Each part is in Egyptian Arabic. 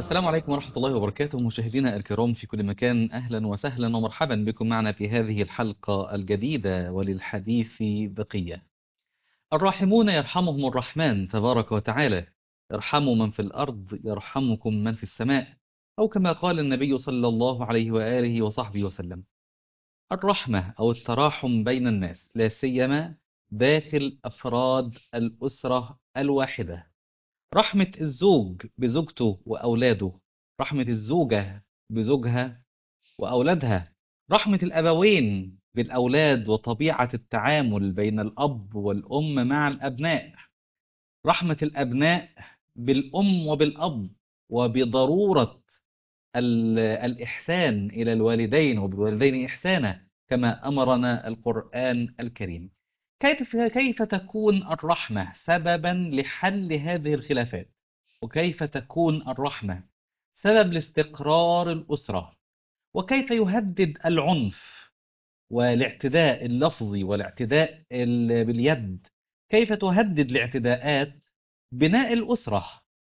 السلام عليكم ورحمة الله وبركاته مشاهدينا الكرام في كل مكان أهلا وسهلا ومرحبا بكم معنا في هذه الحلقة الجديدة وللحديث بقية الراحمون يرحمهم الرحمن تبارك وتعالى ارحموا من في الأرض يرحمكم من في السماء أو كما قال النبي صلى الله عليه وآله وصحبه وسلم الرحمة أو التراحم بين الناس لا سيما داخل أفراد الأسرة الواحدة رحمة الزوج بزوجته وأولاده رحمة الزوجة بزوجها وأولادها رحمة الأبوين بالأولاد وطبيعة التعامل بين الأب والأم مع الأبناء رحمة الأبناء بالأم وبالأب وبضرورة ال- الإحسان إلى الوالدين وبالوالدين إحسانا كما أمرنا القرآن الكريم كيف كيف تكون الرحمة سببا لحل هذه الخلافات وكيف تكون الرحمة سبب لاستقرار الأسرة وكيف يهدد العنف والاعتداء اللفظي والاعتداء ال- باليد كيف تهدد الاعتداءات بناء الأسرة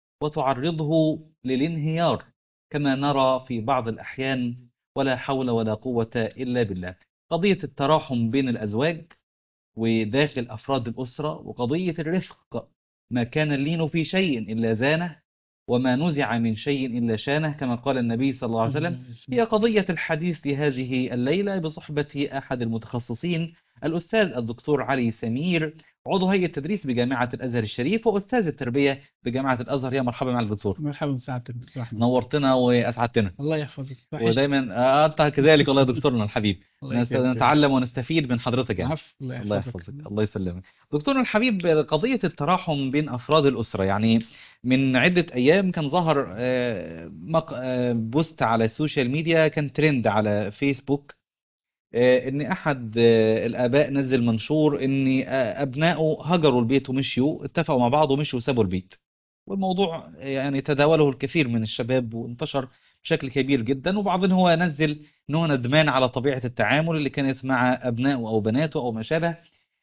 وتعرضه للانهيار كما نرى في بعض الأحيان ولا حول ولا قوة إلا بالله قضية التراحم بين الأزواج وداخل أفراد الأسرة وقضية الرفق ما كان اللين في شيء إلا زانه وما نزع من شيء إلا شانه كما قال النبي صلى الله عليه وسلم هي قضية الحديث لهذه الليلة بصحبة أحد المتخصصين الأستاذ الدكتور علي سمير عضو هيئة تدريس بجامعة الأزهر الشريف وأستاذ التربية بجامعة الأزهر يا مرحبا مع الدكتور مرحبا سعادتك دكتور احمد نورتنا وأسعدتنا الله يحفظك وحشت. ودايما آه، أنت كذلك والله يا دكتورنا الحبيب الله نست- يكرمك. نتعلم ونستفيد من حضرتك يعني عفو الله الله يحفظك يحفظك الله يسلمك دكتورنا الحبيب قضية التراحم بين أفراد الأسرة يعني من عدة أيام كان ظهر آه، مق- آه، بوست على السوشيال ميديا كان ترند على فيسبوك آه، إن أحد آه، الآباء نزل منشور إن آه، أبنائه هجروا البيت ومشيوا اتفقوا مع بعض ومشوا وسابوا البيت والموضوع يعني تداوله الكثير من الشباب وانتشر بشكل كبير جدا وبعضهم هو نزل ان هو ندمان على طبيعة التعامل اللي كانت مع أبنائه أو بناته أو ما شابه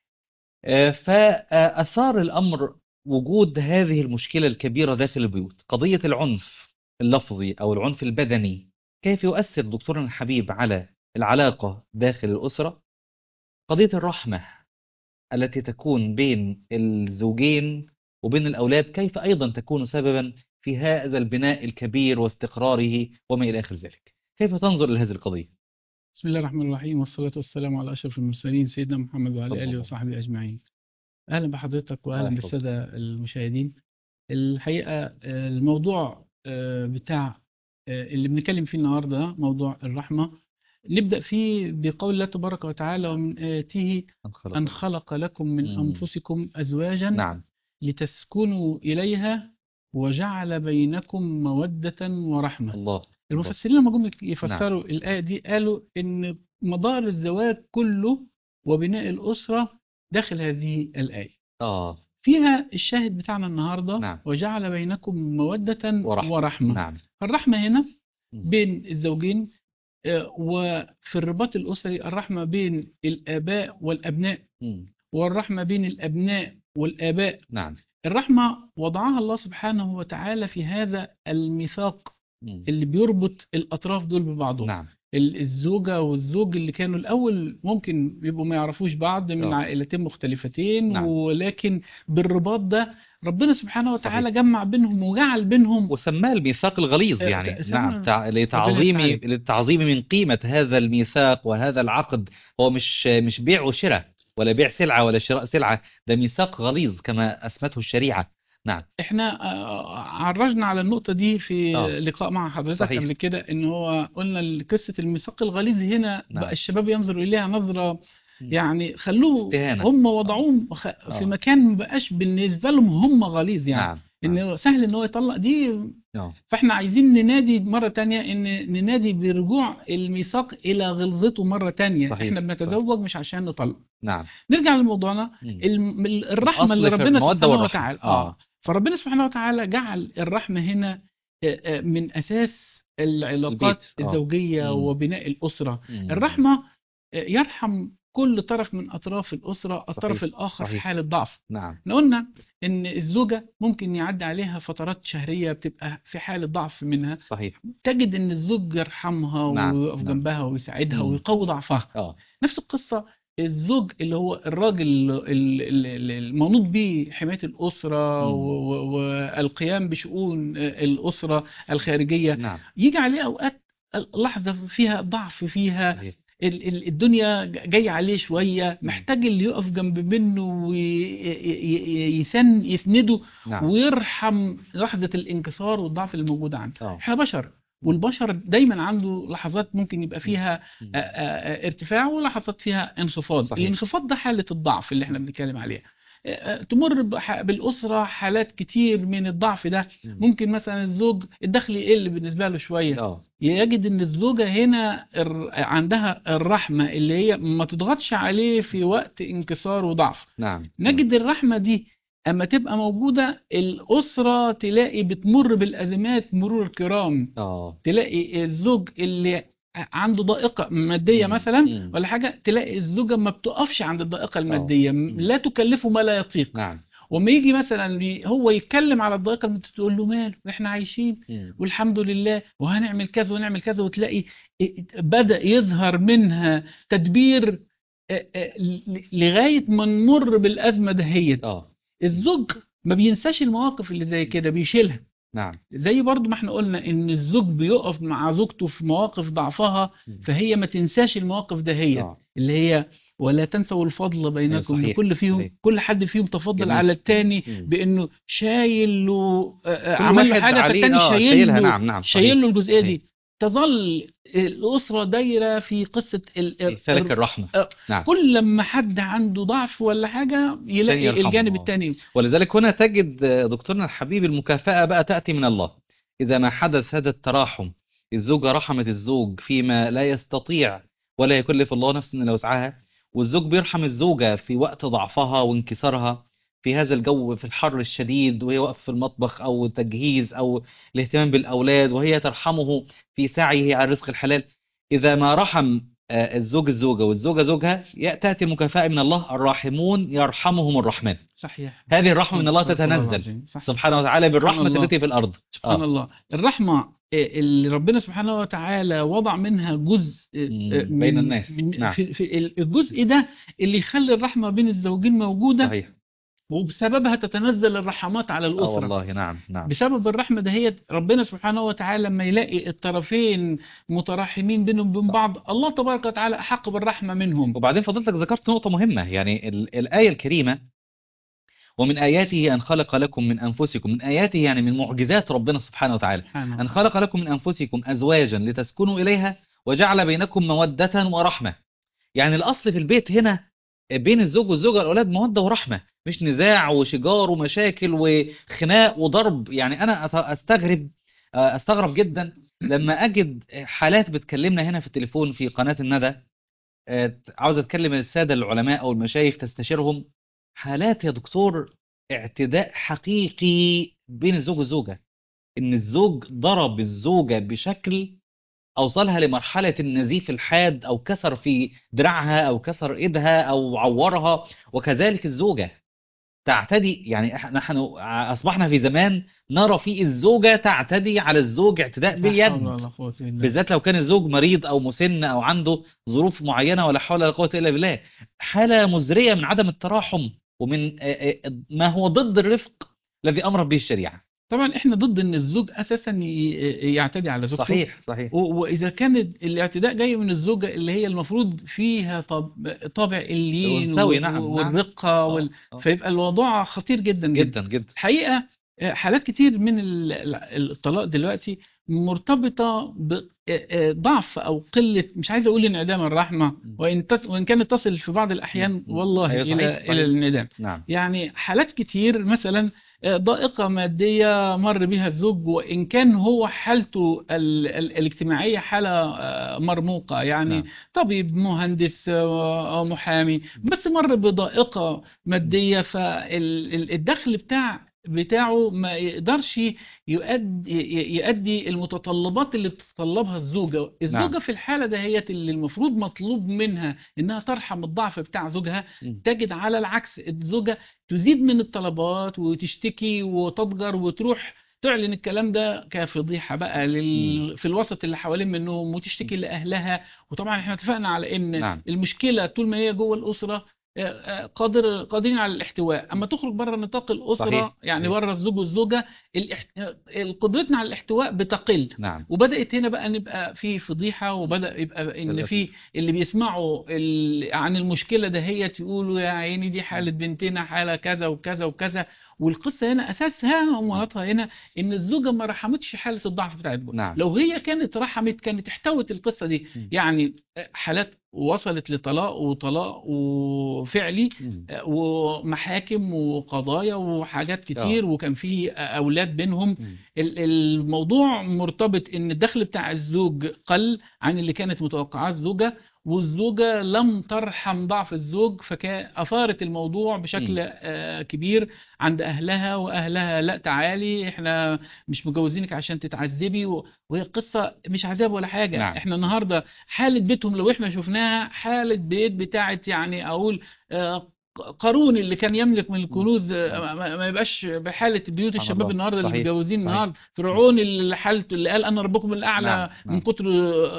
آه، فأثار الأمر وجود هذه المشكلة الكبيرة داخل البيوت قضية العنف اللفظي أو العنف البدني كيف يؤثر دكتورنا الحبيب على العلاقة داخل الأسرة قضية الرحمة التي تكون بين الزوجين وبين الأولاد كيف أيضا تكون سببا في هذا البناء الكبير واستقراره وما إلى آخر ذلك كيف تنظر لهذه القضية بسم الله الرحمن الرحيم والصلاة والسلام على أشرف المرسلين سيدنا محمد صلى وعلى آله الله وصحبه أجمعين أهلا بحضرتك الله وأهلا يحفظك. بالسادة المشاهدين الحقيقة آه، الموضوع آه، بتاع آه، اللي بنتكلم فيه النهاردة موضوع الرحمة نبدأ فيه بقول الله تبارك وتعالى ومن آياته أنخلق. أن خلق لكم من مم. أنفسكم أزواجا نعم لتسكنوا إليها وجعل بينكم مودة ورحمة الله الله. المفسرين لما جم يفسروا الآية دي قالوا إن مدار الزواج كله وبناء الأسرة داخل هذه الآية آه فيها الشاهد بتاعنا النهاردة نعم. وجعل بينكم مودة ورحمة. ورحمة, ورحمة. نعم الرحمة هنا مم. بين الزوجين آه، وفي الرباط الأسري الرحمة بين الآباء والأبناء مم. والرحمة بين الأبناء والآباء نعم الرحمة وضعها الله سبحانه وتعالى في هذا الميثاق مم. اللي بيربط الأطراف دول ببعضهم نعم ال- الزوجة والزوج اللي كانوا الأول ممكن بيبقوا ما يعرفوش بعض من آه. عائلتين مختلفتين نعم. ولكن بالرباط ده ربنا سبحانه وتعالى صحيح. جمع بينهم وجعل بينهم وسماه الميثاق الغليظ آه، يعني ت- نعم سمى- تع- لتعظيم ربنا يفتح للتعظيم من قيمة هذا الميثاق وهذا العقد هو مش مش بيع وشراء ولا بيع سلعة ولا شراء سلعة ده ميثاق غليظ كما أسمته الشريعة نعم احنا آه، عرجنا على النقطة دي في آه. لقاء مع حضرتك صحيح. قبل كده ان هو قلنا ال- قصة الميثاق الغليظ هنا نعم. بقى الشباب ينظروا إليها نظرة مم. يعني خلوه استهانة. هم وضعوه خ- آه. في مكان ما بقاش بالنسبة لهم هم غليظ يعني نعم نعم. ان سهل ان هو يطلق دي آه. فاحنا عايزين ننادي مرة تانية ان ننادي برجوع الميثاق الى غلظته مرة تانية صحيح، احنا بنتزوج مش عشان نطلق نعم نرجع لموضوعنا مم. الم- ال- الرحمة الأصل اللي في ربنا المودة سبحانه والرحمة. وتعالى آه. اه فربنا سبحانه وتعالى جعل الرحمة هنا آه، آه، من اساس العلاقات البيت. آه. الزوجية مم. وبناء الأسرة مم. الرحمة يرحم كل طرف من أطراف الأسرة الطرف صحيح، الآخر في صحيح. حالة ضعف نعم احنا قلنا إن الزوجة ممكن يعدي عليها فترات شهرية بتبقى في حالة ضعف منها صحيح تجد إن الزوج يرحمها نعم، ويقف نعم. جنبها ويساعدها مم. ويقوي ضعفها اه نفس القصة الزوج اللي هو الراجل ال- ال- ال- المنوط به حماية الأسرة مم. و- و- والقيام بشؤون الأسرة الخارجية نعم يجي عليه أوقات لحظة فيها ضعف فيها صحيح ال- ال- الدنيا جاية عليه شوية محتاج اللي يقف جنب منه ويسنده نعم ويرحم لحظة الانكسار والضعف اللي موجود عنده اه احنا بشر والبشر دايما عنده لحظات ممكن يبقى فيها مم. آ- آ- آ- ارتفاع ولحظات فيها انخفاض صحيح. الانخفاض ده حالة الضعف اللي احنا بنتكلم عليها آ- آ، تمر بح- بالأسرة حالات كتير من الضعف ده مم. ممكن مثلا الزوج الدخل يقل بالنسبة له شوية اه يجد ان الزوجة هنا الر- عندها الرحمة اللي هي ما تضغطش عليه في وقت انكسار وضعف نعم نجد الرحمة دي اما تبقى موجودة الأسرة تلاقي بتمر بالأزمات مرور الكرام اه تلاقي الزوج اللي عنده ضائقة مادية مم. مثلا مم. ولا حاجة تلاقي الزوجة ما بتقفش عند الضائقة المادية مم. لا تكلفه ما لا يطيق نعم وما يجي مثلا ي- هو يتكلم على الضائقة المادية تقول له ماله احنا عايشين مم. والحمد لله وهنعمل كذا ونعمل كذا وتلاقي بدأ يظهر منها تدبير آه، آه، ل- لغاية ما نمر بالأزمة دهيت اه الزوج ما بينساش المواقف اللي زي كده بيشيلها نعم زي برضو ما احنا قلنا ان الزوج بيقف مع زوجته في مواقف ضعفها مم. فهي ما تنساش المواقف دهيت اه اللي هي ولا تنسوا الفضل بينكم صحيح، إن كل فيهم صحيح. كل حد فيهم تفضل جميل. على التاني مم. بانه شايل له آه، آه، كل عمل له واحد حاجه عليه- فالتاني آه، شايل شايلها، له نعم، نعم، صحيح، شايل له الجزئيه صحيح. دي تظل الاسره دايره في قصه ال- في فلك ال- الرحمة آه، نعم كل لما حد عنده ضعف ولا حاجه يلاقي يرحمه، الجانب آه. التاني ولذلك هنا تجد آه، دكتورنا الحبيب المكافأة بقى تأتي من الله إذا ما حدث هذا التراحم الزوجة رحمت الزوج فيما لا يستطيع ولا يكلف الله نفسا إلا وسعها والزوج بيرحم الزوجة في وقت ضعفها وانكسارها في هذا الجو في الحر الشديد وهي واقفة في المطبخ أو تجهيز أو الاهتمام بالأولاد وهي ترحمه في سعيه على الرزق الحلال إذا ما رحم آه، الزوج الزوجة والزوجة زوجها يأ- تأتي المكافأة من الله الراحمون يرحمهم الرحمن صحيح هذه الرحمة من الله صدق الله تتنزل العظيم. صح. سبحانه وتعالى سبحان بالرحمة الله. التي في الأرض سبحان آه. الله الرحمة آه، اللي ربنا سبحانه وتعالى وضع منها جزء آه، مم، آه، بين من- الناس. من نعم. في في ال- الجزء ده اللي يخلي الرحمة بين الزوجين موجودة صحيح وبسببها تتنزل الرحمات على آه الأسرة والله نعم نعم بسبب الرحمة دهيت ربنا سبحانه وتعالى لما يلاقي الطرفين متراحمين بينهم وبين بعض الله تبارك وتعالى أحق بالرحمة منهم وبعدين فضلتك ذكرت نقطة مهمة يعني ال- الآية الكريمة ومن آياته أن خلق لكم من أنفسكم من آياته يعني من معجزات ربنا سبحانه وتعالى سبحان أن الله خلق لكم من أنفسكم أزواجا لتسكنوا إليها وجعل بينكم مودة ورحمة يعني الأصل في البيت هنا بين الزوج والزوجة والأولاد مودة ورحمة مش نزاع وشجار ومشاكل وخناق وضرب يعني أنا أت- أستغرب آه، أستغرب جدا لما أجد حالات بتكلمنا هنا في التليفون في قناة الندى آه، عاوز أتكلم السادة العلماء أو المشايخ تستشيرهم حالات يا دكتور اعتداء حقيقي بين الزوج والزوجة إن الزوج ضرب الزوجة بشكل أوصلها لمرحلة النزيف الحاد أو كسر في دراعها أو كسر إيدها أو عورها وكذلك الزوجة تعتدي يعني إح- نحن أصبحنا في زمان نرى فيه الزوجة تعتدي على الزوج اعتداء لا باليد حول ولا قوة إلا بالله بالذات لو كان الزوج مريض أو مسن أو عنده ظروف معينة ولا حول ولا قوة إلا بالله حالة مزرية من عدم التراحم ومن آه، آه، ما هو ضد الرفق الذي أمر به الشريعة طبعا احنا ضد ان الزوج اساسا ي- يعتدي على زوجته صحيح صحيح و- واذا كان الاعتداء جاي من الزوجه اللي هي المفروض فيها طب طابع اللين الأنثوي، وال- نعم، نعم. والرقه وال... آه. فيبقى الوضع خطير جدا جدا جدا جدا الحقيقه آه، حالات كتير من ال- ال- الطلاق دلوقتي مرتبطه بضعف او قله مش عايز اقول انعدام الرحمه وان تس... وان كانت تصل في بعض الاحيان م- م. والله أيوة، صحيح، الى صحيح. الى الانعدام نعم يعني حالات كتير مثلا آه، ضائقة مادية مر بها الزوج وإن كان هو حالته ال ال الاجتماعية حالة آه، مرموقة يعني نعم. طبيب مهندس آه، أو محامي بس مر بضائقة مادية فالدخل بتاع بتاعه ما يقدرش يؤدي يؤدي المتطلبات اللي بتتطلبها الزوجة الزوجة نعم. في الحالة دهيت اللي المفروض مطلوب منها انها ترحم الضعف بتاع زوجها مم. تجد على العكس الزوجة تزيد من الطلبات وتشتكي وتضجر وتروح تعلن الكلام ده كفضيحة بقى لل... في الوسط اللي حوالين منهم وتشتكي لأهلها وطبعا احنا اتفقنا على ان نعم. المشكلة طول ما هي جوه الأسرة آه، آه، قادر قادرين على الاحتواء اما تخرج بره نطاق الأسرة صحيح، يعني صحيح. بره الزوج والزوجة الاحت... قدرتنا على الاحتواء بتقل نعم وبدأت هنا بقى نبقى في فضيحة وبدأ يبقى ان للأسف. في اللي بيسمعوا ال... عن المشكلة دهيت يقولوا يا عيني دي حالة بنتنا حالة كذا وكذا وكذا والقصة هنا أساسها ومناطها هنا إن الزوجة ما رحمتش حالة الضعف بتاعت جوزها نعم. لو هي كانت رحمت كانت احتوت القصة دي مم. يعني حالات وصلت لطلاق وطلاق وفعلي مم. ومحاكم وقضايا وحاجات كتير وكان في أولاد بينهم مم. ال- الموضوع مرتبط ان الدخل بتاع الزوج قل عن اللي كانت متوقعاه الزوجة والزوجة لم ترحم ضعف الزوج فأثارت الموضوع بشكل مم. آه، كبير عند أهلها وأهلها لا تعالي احنا مش مجوزينك عشان تتعذبي و- وهي قصة مش عذاب ولا حاجة نعم. احنا النهاردة حالة بيتهم لو احنا شفناها حالة بيت بتاعت يعني أقول آه، قارون اللي كان يملك من الكنوز آه، ما ما يبقاش بحالة بيوت سبحان الشباب الله. النهارده اللي صحيح، متجوزين صحيح. النهارده فرعون اللي حالته اللي قال انا ربكم الاعلى نعم، من نعم. كتر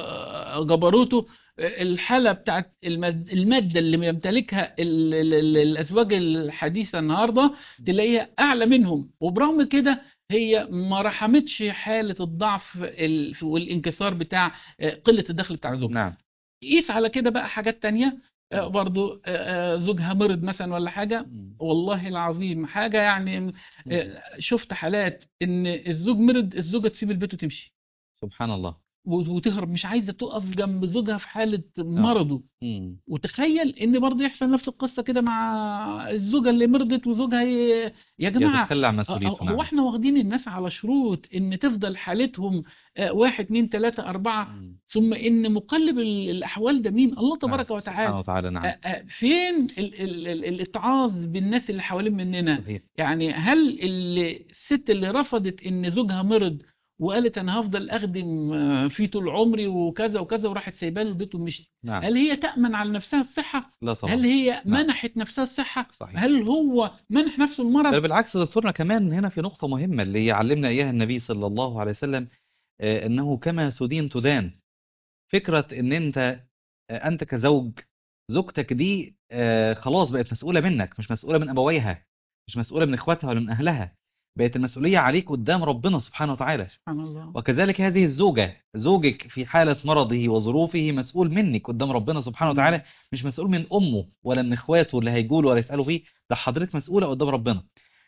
آه، جبروته آه، الحاله بتاعت المد- الماده اللي يمتلكها ال- ال- ال- الازواج الحديثه النهارده تلاقيها اعلى منهم وبرغم كده هي ما رحمتش حاله الضعف ال- والانكسار بتاع آه، قله الدخل بتاع زوجها نعم قيس على كده بقى حاجات تانية آه، برضو آه، آه، زوجها مرض مثلا ولا حاجه مم. والله العظيم حاجة يعني آه، شفت حالات ان الزوج مرض الزوجة تسيب البيت وتمشي سبحان الله و- وتهرب مش عايزة تقف جنب زوجها في حالة مرضه مم. وتخيل ان برضه يحصل نفس القصة كده مع الزوجة اللي مرضت وزوجها ي... يا جماعة يتخلى عن آه، مسؤوليته هو نعم احنا واخدين الناس على شروط ان تفضل حالتهم آه، واحد اتنين تلاتة اربعة مم. ثم ان مقلب ال- الاحوال ده مين الله نعم. تبارك وتعالى سبحانه وتعالى نعم آه، آه، فين ال- ال- ال- الاتعاظ بالناس اللي حوالين مننا صحيح يعني هل اللي الست اللي رفضت ان زوجها مرض وقالت انا هفضل اخدم آه، فيه طول عمري وكذا وكذا وراحت سايباه له البيت ومشي نعم هل هي تأمن على نفسها الصحة لا طبعا هل هي نعم. منحت نفسها الصحة صحيح هل هو منح نفسه بل المرض بالعكس يا دكتورنا كمان هنا في نقطة مهمة اللي يعلمنا إياها النبي صلى الله عليه وسلم آه، أنه كما تدين تدان فكرة أن أنت آه، أنت كزوج زوجتك دي آه، خلاص بقت مسؤولة منك مش مسؤولة من أبويها مش مسؤولة من إخواتها ولا من أهلها بقت المسؤولية عليك قدام ربنا سبحانه وتعالى سبحان الله وكذلك هذه الزوجة زوجك في حالة مرضه وظروفه مسؤول منك قدام ربنا سبحانه مم. وتعالى مش مسؤول من أمه ولا من إخواته اللي هيقولوا ولا يسألوا فيه ده حضرتك مسؤولة قدام ربنا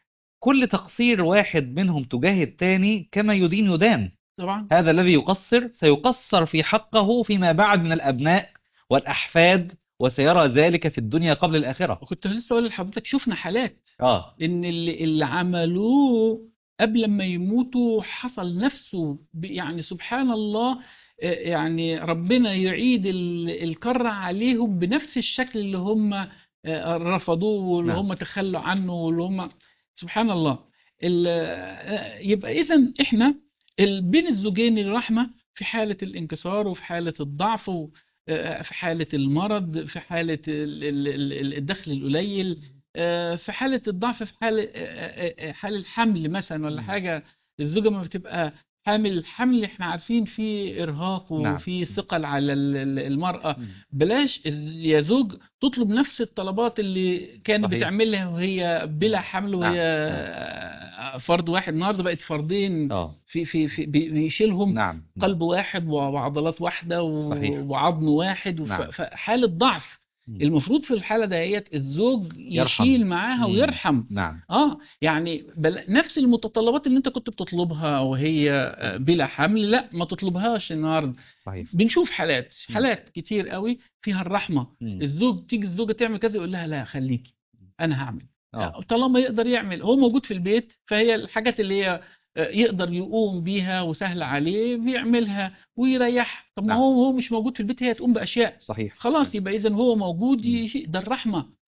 كل تقصير واحد منهم تجاه التاني كما يدين يدان طبعا هذا الذي يقصر سيقصر في حقه فيما بعد من الأبناء والأحفاد وسيرى ذلك في الدنيا قبل الآخرة وكنت لسه اقول لحضرتك شفنا حالات آه ان اللي, اللي عملوه قبل ما يموتوا حصل نفسه ب- يعني سبحان الله آه، يعني ربنا يعيد ال- الكرة عليهم بنفس الشكل اللي هم آه، رفضوه واللي نعم. هم تخلوا عنه واللي هم سبحان الله ال- آه، يبقى إذا إحنا ال- بين الزوجين الرحمة في حالة الانكسار وفي حالة الضعف و- آه، في حالة المرض في حالة ال- ال- ال- الدخل القليل آه، في حالة الضعف في حالة آه، آه، آه، حال الحمل مثلا ولا مم. حاجة الزوجة ما بتبقى حامل الحمل احنا عارفين في إرهاق نعم. وفي ثقل على ال- ال- المرأة مم. بلاش ال- يا زوج تطلب نفس الطلبات اللي كانت صحيح. بتعملها وهي بلا حمل وهي نعم. آه، فرد واحد النهارده بقت فردين آه في في في بي- بيشيلهم نعم قلب واحد وعضلات واحدة و- صحيح. وعظم واحد وف- نعم. فحالة ضعف مم. المفروض في الحالة دهيت الزوج يرحم. يشيل معاها مم. ويرحم نعم اه يعني بل نفس المتطلبات اللي انت كنت بتطلبها وهي آه، بلا حمل لا ما تطلبهاش النهارده صحيح بنشوف حالات مم. حالات كتير قوي فيها الرحمة مم. الزوج تيجي الزوجة تعمل كذا يقول لها لا خليكي انا هعمل آه طالما يقدر يعمل هو موجود في البيت فهي الحاجات اللي هي آه، يقدر يقوم بيها وسهل عليه بيعملها ويريح طب ما نعم. هو هو مش موجود في البيت هي تقوم بأشياء صحيح خلاص يبقى إذا هو موجود مم. يشيء ده الرحمة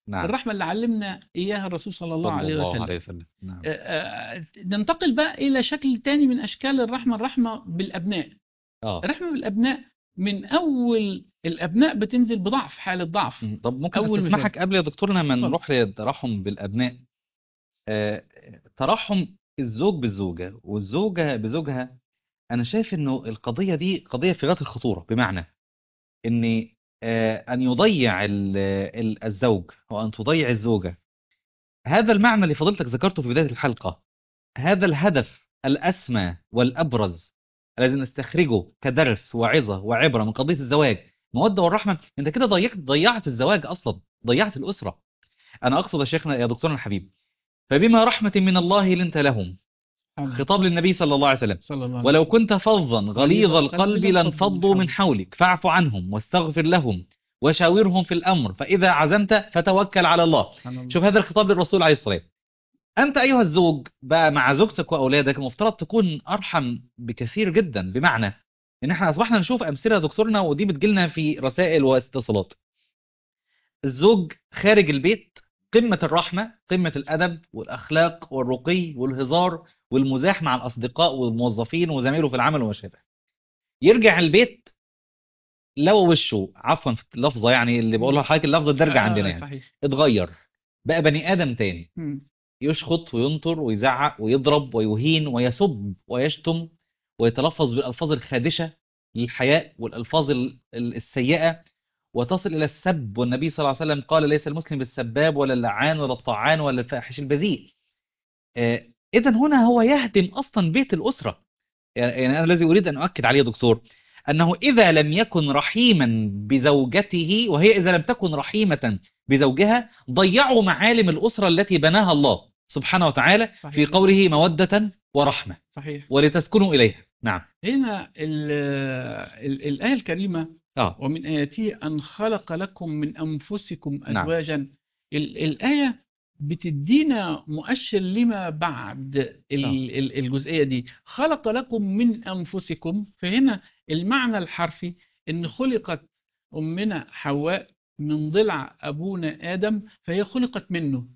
نعم الرحمة اللي علمنا إياها الرسول صلى الله صلى عليه الله وسلم عليه وسلم نعم آه، آه، ننتقل بقى إلى شكل تاني من أشكال الرحمة الرحمة بالأبناء اه الرحمة بالأبناء من أول الأبناء بتنزل بضعف حالة ضعف مم. طب ممكن أول استسمحك قبل يا دكتور لما اتفضل. نروح للترحم بالأبناء آه، ترحم الزوج بالزوجة والزوجة بزوجها أنا شايف إنه القضية دي قضية في غاية الخطورة بمعنى إن آه، أن يضيع ال- ال- الزوج وأن تضيع الزوجة هذا المعنى اللي فضلتك ذكرته في بداية الحلقة هذا الهدف الأسمى والأبرز الذي نستخرجه كدرس وعظة وعبرة من قضية الزواج مودة والرحمة انت كده ضيعت ضيعت الزواج اصلا ضيعت الاسرة انا اقصد يا شيخنا يا دكتورنا الحبيب فبما رحمة من الله لنت لهم خطاب للنبي صلى الله عليه وسلم صلى الله عليه ولو وسلم. كنت فظا غليظ القلب لانفضوا من حولك. حولك فاعف عنهم واستغفر لهم وشاورهم في الامر فاذا عزمت فتوكل على الله سبحان الله. شوف هذا الخطاب للرسول عليه الصلاة والسلام أنت أيها الزوج بقى مع زوجتك وأولادك المفترض تكون أرحم بكثير جدا بمعنى إن إحنا أصبحنا نشوف أمثلة يا دكتورنا ودي بتجيلنا في رسائل واتصالات الزوج خارج البيت قمة الرحمة قمة الأدب والأخلاق والرقي والهزار والمزاح مع الأصدقاء والموظفين وزمايله في العمل وما شابه يرجع البيت لو وشه عفوا في اللفظة يعني اللي بقولها لحضرتك اللفظة الدارجة آه، عندنا يعني صحيح اتغير بقى بني آدم تاني مم. يشخط وينطر ويزعق ويضرب ويهين ويسب ويشتم ويتلفظ بالألفاظ الخادشة للحياء والألفاظ ال- ال- السيئة وتصل إلى السب والنبي صلى الله عليه وسلم قال ليس المسلم بالسباب ولا اللعان ولا الطعان ولا الفاحش البذيء إذا هنا هو يهدم أصلا بيت الأسرة يعني أنا الذي أريد أن أؤكد عليه يا دكتور أنه إذا لم يكن رحيما بزوجته وهي إذا لم تكن رحيمة بزوجها ضيعوا معالم الأسرة التي بناها الله سبحانه وتعالى في صحيح. قوله مودة ورحمة صحيح ولتسكنوا إليها نعم هنا ال ال الآية الكريمة آه ومن آياته أن خلق لكم من أنفسكم نعم. أزواجا ال الآية بتدينا مؤشر لما بعد ال آه. ال الجزئية دي خلق لكم من أنفسكم فهنا المعنى الحرفي إن خلقت أمنا حواء من ضلع أبونا آدم فهي خلقت منه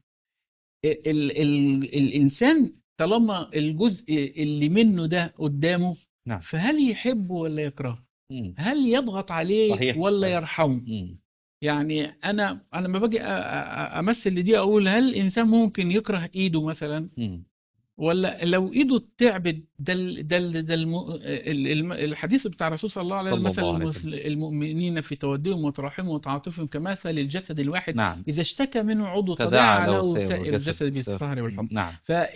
ال ال الإنسان طالما الجزء اللي منه ده قدامه نعم. فهل يحبه ولا يكرهه مم. هل يضغط عليه صحيح، ولا صحيح. يرحمه مم. يعني انا انا لما باجي أ- أ- امثل لدي اقول هل الانسان ممكن يكره ايده مثلا مم. ولا لو ايده تعبت ده ال- ده ال- ده الم... ال- الم- الحديث بتاع الرسول صلى الله عليه صلى وسلم مثل الله عليه المس- المؤمنين في تودهم وتراحمهم وتعاطفهم كمثل الجسد الواحد نعم اذا اشتكى منه عضو تداعى تداعى له له سائر سائر الجسد الجسد بالسهر والحمى نعم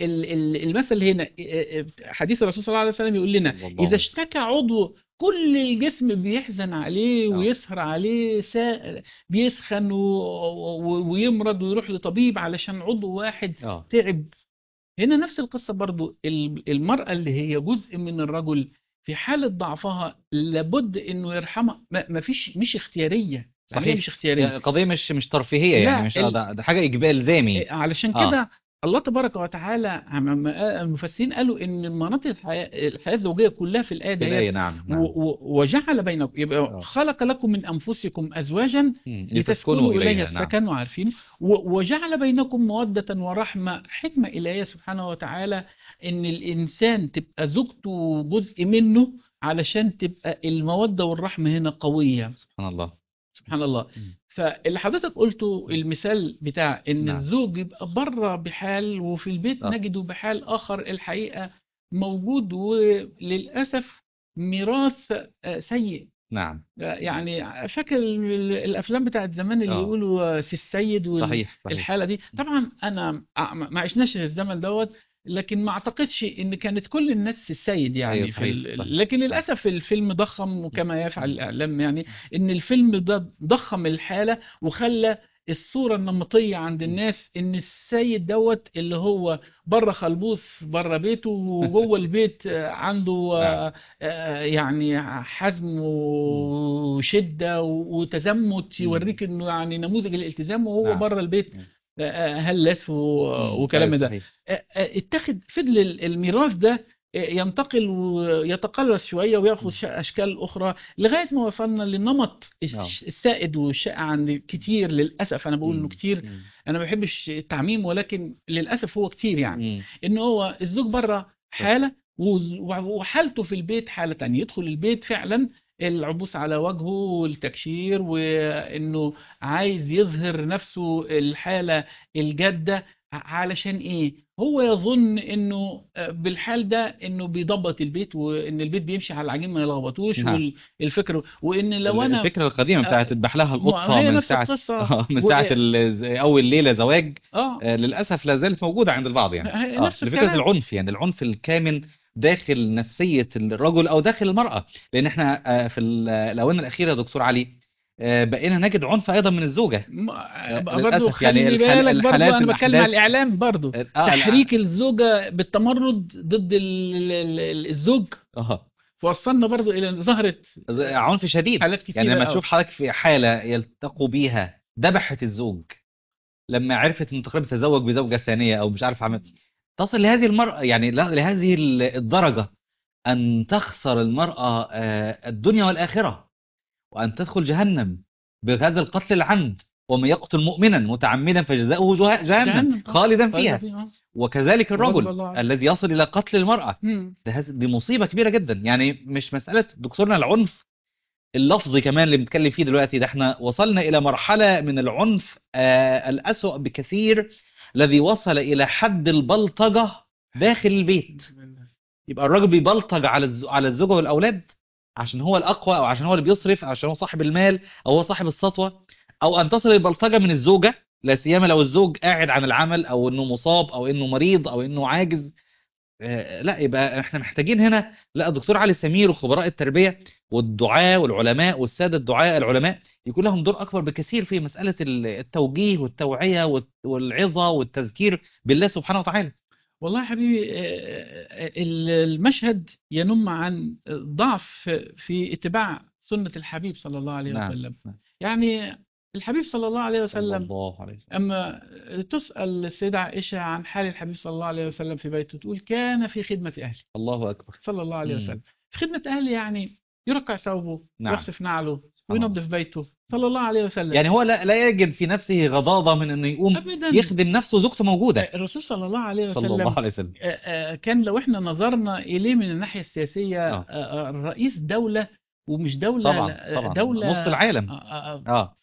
فالمثل هنا حديث الرسول صلى الله عليه وسلم يقول لنا صلى الله إذا عليه اشتكى عضو كل الجسم بيحزن عليه آه. ويسهر عليه سا... بيسخن و... و... ويمرض ويروح لطبيب علشان عضو واحد آه تعب هنا نفس القصة برضو ال- المرأة اللي هي جزء من الرجل في حالة ضعفها لابد انه يرحمها ما ما فيش مش اختيارية يعني صحيح. إيه مش اختيارية يعني قضية مش مش ترفيهية لا، يعني مش آه ال- ده, ده حاجة إجباري إلزامي إيه، علشان آه. كده الله تبارك وتعالى عم- عم- المفسرين قالوا ان مناطق الحياة, الحياة الزوجية كلها في الآية في ديت الآية نعم نعم و- و- وجعل بينكم يبقى آه. خلق لكم من انفسكم ازواجا مم. لتسكنوا اليها نعم السكن وعارفين و- وجعل بينكم موده ورحمه حكمه الهيه سبحانه وتعالى ان الانسان تبقى زوجته جزء منه علشان تبقى الموده والرحمه هنا قويه سبحان الله سبحان الله مم. فاللي حضرتك قلته المثال بتاع ان نعم. الزوج يبقى بره بحال وفي البيت آه. نجده بحال اخر الحقيقه موجود وللاسف ميراث آه، سيء نعم يعني فاكر ال- الافلام بتاعت زمان اللي آه. يقولوا في السيد صحيح صحيح والحاله دي طبعا انا ع- ما عشناش في الزمن دوت لكن ما اعتقدش ان كانت كل الناس السيد يعني أيوة، في صحيح، ال... صحيح. لكن للاسف الفيلم ضخم وكما يفعل الاعلام يعني ان الفيلم ده ضخم الحاله وخلى الصوره النمطيه عند الناس ان السيد دوت اللي هو بره خلبوص بره بيته وجوه البيت آه، عنده آه، آه، يعني حزم وشده وتزمت مم. يوريك انه يعني نموذج الالتزام وهو نعم. بره البيت مم. آه، آه، هلس و- مم. وكلام أيوة، ده صحيح. آه، آه، اتخذ فضل ال- الميراث ده ينتقل ويتقلص شويه وياخد م. ش- اشكال اخرى لغايه ما وصلنا للنمط الش- نعم. السائد والشائع عند كتير للاسف انا بقول انه مم. كتير مم. انا ما بحبش التعميم ولكن للاسف هو كتير يعني مم. ان هو الزوج بره حاله وز- وحالته في البيت حاله تانية يدخل البيت فعلا العبوس على وجهه والتكشير وانه عايز يظهر نفسه الحاله الجاده ع- علشان ايه هو يظن انه آه، بالحال ده انه بيضبط البيت وان البيت بيمشي على العجين ما يلخبطوش نعم. والفكر وان لو انا الفكرة القديمة بتاعت تذبح لها ما القطة هي من نفس ساعة القصه آه، من و- ساعة ال- أول ليلة زواج اه آه، للأسف لا زالت موجودة عند البعض يعني هي اه نفس لفكرة الكلام العنف يعني العنف الكامن داخل نفسية الرجل أو داخل المرأة لأن احنا آه، في ال- الآونة الأخيرة يا دكتور علي آه، بقينا نجد عنف أيضا من الزوجة ما- برضو للأسف يعني خلي الحال- بالك برضو الحالات انا بتكلم على الأحداث الاعلام برضو آه، الع- تحريك الزوجة بالتمرد ضد ال- ال- ال- الزوج اه وصلنا برضو الى إن ظهرت عنف شديد حالات كتيرة يعني لما أوي. تشوف حضرتك في حالة يلتقوا بيها ذبحت الزوج لما عرفت انه تقريبا تزوج بزوجة ثانية او مش عارف عمل تصل لهذه المرأة يعني لا- لهذه ال- الدرجة أن تخسر المرأة آه، الدنيا والآخرة وأن تدخل جهنم بهذا القتل العمد ومن يقتل مؤمنا متعمدا فجزاؤه جه- جهنم جهنم طبعا. خالدا طيب فيها فيها. وكذلك غضب الرجل الله عنه. الذي يصل إلى قتل المرأة مم. ده هز- دي مصيبة كبيرة جدا يعني مش مسألة دكتورنا العنف اللفظي كمان اللي بنتكلم فيه دلوقتي ده احنا وصلنا إلى مرحلة من العنف آه الأسوأ بكثير الذي وصل إلى حد البلطجة داخل البيت يبقى الراجل بيبلطج على الز... على الزوجة والأولاد عشان هو الأقوى أو عشان هو اللي بيصرف أو عشان هو صاحب المال أو هو صاحب السطوة أو أن تصل البلطجة من الزوجة لا سيما لو الزوج قاعد عن العمل أو إنه مصاب أو إنه مريض أو إنه عاجز آه، لا يبقى احنا محتاجين هنا لا الدكتور علي سمير وخبراء التربية والدعاة والعلماء والسادة الدعاء العلماء يكون لهم دور أكبر بكثير في مسألة ال- التوجيه والتوعية والت- والعظة والتذكير بالله سبحانه وتعالى والله يا حبيبي آه، آه، ال- المشهد ينم عن ضعف في اتباع سنة الحبيب صلى الله عليه نعم، وسلم نعم. يعني الحبيب صلى الله عليه صلى وسلم الله عليه وسلم أما تسأل السيدة عائشة عن حال الحبيب صلى الله عليه وسلم في بيته تقول كان في خدمة أهله الله أكبر صلى الله عليه مم. وسلم في خدمة أهله يعني يرقع ثوبه نعم. يخسف نعله سبحان وينظف بيته صلى الله عليه وسلم يعني هو لا, لا يجد في نفسه غضاضة من انه يقوم أبدا يخدم نفسه وزوجته موجودة الرسول صلى الله عليه صلى الله وسلم عليه وسلم آه، آه، كان لو احنا نظرنا إليه من الناحية السياسية آه. آه، آه، رئيس دولة ومش دولة طبعا لا، طبعا دولة نص العالم آه، آه، اه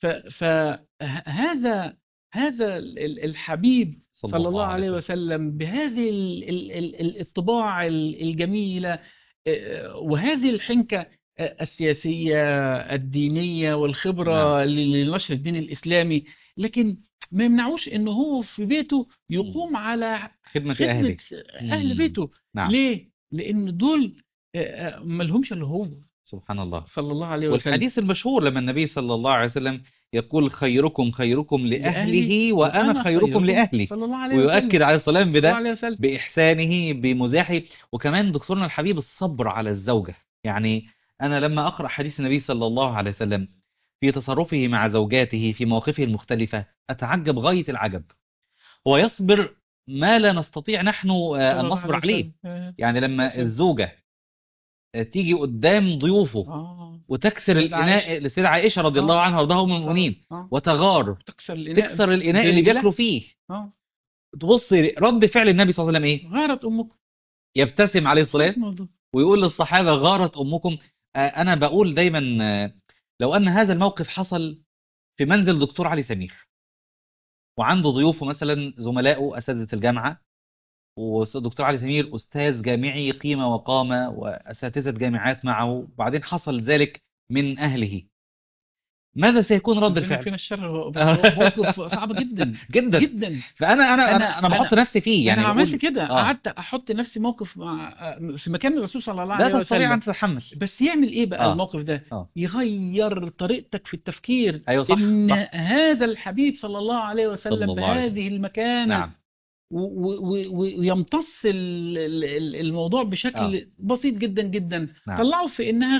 فهذا هذا ال- ال- الحبيب صلى صلى الله عليه عليه وسلم بهذه ال- ال- ال- ال- الطباع ال- الجميلة آه، وهذه الحنكة آه، السياسية الدينية والخبرة ل- لنشر الدين الإسلامي لكن ما يمنعوش انه هو في بيته يقوم على خدمة خدمة أهله أهل مم. بيته نعم ليه؟ لأن دول آه، آه، ما لهمش إلا هو سبحان الله صلى الله عليه وسلم والحديث المشهور لما النبي صلى الله عليه وسلم يقول خيركم خيركم لأهله لأهله وأنا خيركم لأهلي صلى الله عليه وسلم ويؤكد عليه الصلاة صلى الله بده عليه وسلم بإحسانه بمزاحه وكمان دكتورنا الحبيب الصبر على الزوجة يعني أنا لما أقرأ حديث النبي صلى الله عليه وسلم في تصرفه مع زوجاته في مواقفه المختلفة أتعجب غاية العجب هو يصبر ما لا نستطيع نحن آه، صلى أن الله نصبر عليه عليه وسلم. آه، يعني لما وسلم. الزوجة آه، تيجي قدام ضيوفه آه وتكسر سيدة الإناء عائشة. لسيدة عائشة رضي آه. الله عنها وارضاها أم المؤمنين آه. وتغار تكسر الإناء تكسر الإناء اللي برجلها. بياكلوا فيه آه تبص رد فعل النبي صلى الله عليه وسلم إيه غارت أمكم يبتسم عليه الصلاة اسمه الموضوع. ويقول للصحابة غارت أمكم آه، أنا بقول دايما آه، لو أن هذا الموقف حصل في منزل دكتور علي سمير وعنده ضيوفه مثلا زملائه أساتذة الجامعة ودكتور علي سمير أستاذ جامعي قيمة وقامة وأساتذة جامعات معه وبعدين حصل ذلك من أهله ماذا سيكون رد ربنا الفعل؟ فينا الشر هو هو موقف صعب جدا جدا جدا فأنا أنا أنا- أنا أنا بحط نفسي فيه يعني انا بقول عملت كده آه. قعدت احط نفسي موقف مع في مكان الرسول صلى الله لا عليه تستطيع وسلم أن تتحمل بس يعمل ايه بقى آه. الموقف ده آه. يغير طريقتك في التفكير أيوة صح ان صح هذا الحبيب صلى الله عليه صلى وسلم الله عليه بهذه المكانة نعم و- و- و- ويمتص ال- ال- ال- الموضوع بشكل آه. بسيط جدا جدا نعم. طلعه في انها غيرة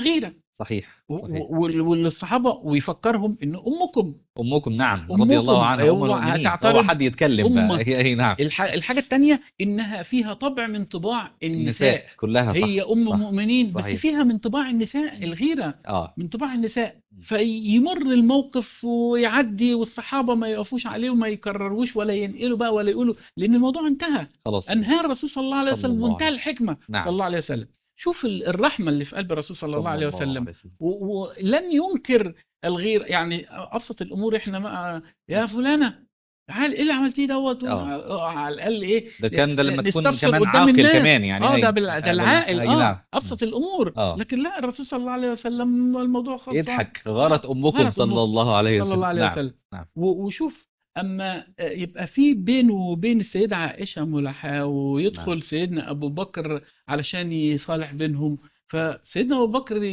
صحيح و- صحيح و- وال- والصحابة ويفكرهم إن أمكم أمكم نعم أمكم. رضي الله عنها أم هو المؤمنين هتعترض هو حد يتكلم بقى أمة. هي هي نعم الح- الحاجة التانية إنها فيها طبع من طباع النساء النساء كلها صح هي أم صح. مؤمنين بس صحيح. فيها من طباع النساء الغيرة اه من طباع النساء فيمر الموقف ويعدي والصحابة ما يقفوش عليه وما يكرروش ولا ينقلوا بقى ولا يقولوا لأن الموضوع انتهى خلاص أنهى الرسول صلى الله عليه صلى وسلم الله وانتهى عليه الحكمة نعم صلى الله عليه وسلم شوف ال- الرحمة اللي في قلب الرسول صلى الله عليه وسلم و- ولن ينكر الغير يعني ابسط الامور احنا ما يا فلانه تعال ايه اللي عملتيه دوت آه. على الاقل ايه ده كان ده لما تكون نستفسر كمان قدام عاقل الناس. كمان يعني اه هي- ده بال- ده آه، العاقل أي اه نعم. ابسط الامور آه. لكن لا الرسول صلى الله عليه وسلم الموضوع خلصان يضحك غارت امكم غارت صلى أمكم الله عليه وسلم صلى الله عليه نعم. وسلم نعم. و- وشوف اما آه، يبقى في بينه وبين السيده عائشه ملاحاه ويدخل نعم. سيدنا ابو بكر علشان يصالح بينهم فسيدنا ابو بكر ي-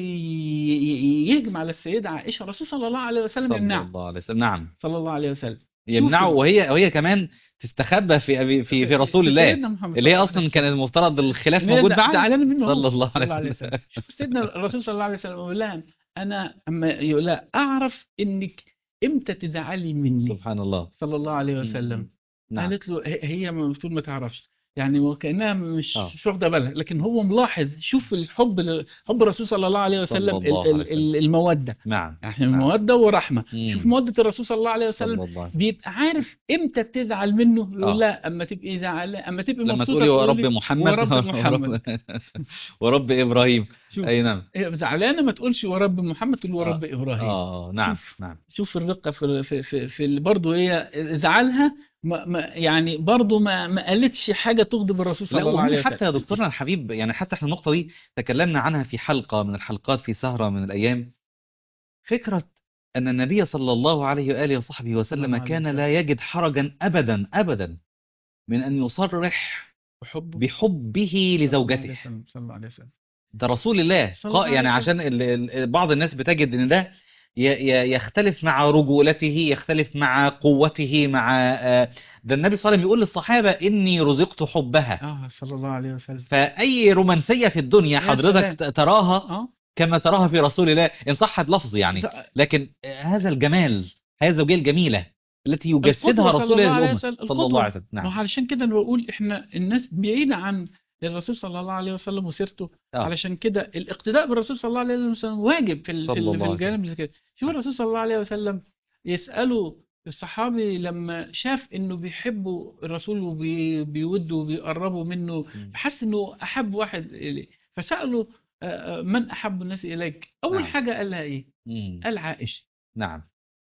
ي- يهجم على السيده عائشه الرسول صلى الله عليه وسلم صلى يمنعه الله عليه وسلم نعم صلى الله عليه وسلم يمنعه شوف- وهي وهي كمان تستخبى في أبي في في رسول الله سيدنا محمد اللي هي صلى الله اصلا عليه كان المفترض الخلاف وسلم. موجود ده- معاه زعلان منه هو. صلى الله صلى الله عليه عليه وسلم وسلم شوف سيدنا الرسول صلى الله عليه وسلم يقول لها انا اما يقول لها اعرف انك امتى تزعلي مني سبحان الله صلى الله عليه وسلم نعم قالت له هي- هي المفروض ما تعرفش يعني وكانها مش آه. مش واخده بالها لكن هو ملاحظ شوف الحب ل- حب الرسول صلى الله عليه صلى وسلم الله ال- عليه ال- ال- الموده نعم يعني نعم. موده ورحمه مم. شوف موده الرسول صلى الله عليه وسلم صلى الله عليه وسلم. بيبقى عارف امتى تزعل منه آه. يقول لا اما تبقي زعلان اما تبقي لما مبسوطه تقولي ورب تقولي محمد ورب محمد ورب ابراهيم شوف اي نعم هي زعلانه ما تقولش ورب محمد تقول ورب آه. ابراهيم اه نعم شوف. نعم شوف الرقه في في في, في برضه هي زعلها ما ما يعني برضه ما ما قالتش حاجه تغضب الرسول صلى لا الله عليه وهم وسلم حتى يا دكتورنا الحبيب يعني حتى احنا النقطة دي تكلمنا عنها في حلقة من الحلقات في سهرة من الأيام فكرة أن النبي صلى الله عليه وآله وصحبه وسلم الله عليه كان وسلم. لا يجد حرجا أبدا أبدا من أن يصرح بحبه بحبه لزوجته صلى الله عليه وسلم ده رسول الله صلى الله قا- يعني عليه وسلم. عشان ال- ال- بعض الناس بتجد ان ده ي- ي- يختلف مع رجولته يختلف مع قوته مع آه، ده النبي صلى الله عليه وسلم يقول للصحابة إني رزقت حبها اه صلى الله عليه وسلم فأي رومانسية في الدنيا يا حضرتك سلام. تراها اه كما تراها في رسول الله إن صحت لفظ يعني ده- لكن آه، هذا الجمال هذه الزوجية الجميلة التي يجسدها القدوة صلى رسول الله الله عليه للأمة وسلم. صلى الله القدوة. عليه وسلم ما هو نعم علشان كده انا بقول احنا الناس بعيدة عن الرسول صلى الله عليه وسلم وسيرته آه. علشان كده الاقتداء بالرسول صلى الله عليه وسلم واجب في ال- صلى في, ال- الله في عليه الجانب زي كده شوف الرسول صلى الله عليه وسلم يسأله الصحابي لما شاف انه بيحبوا الرسول وبيودوا وبيقربوا منه مم. حس انه احب واحد اليه فسأله آه، آه، من احب الناس اليك اول نعم. حاجة قالها ايه مم. قال عائشة نعم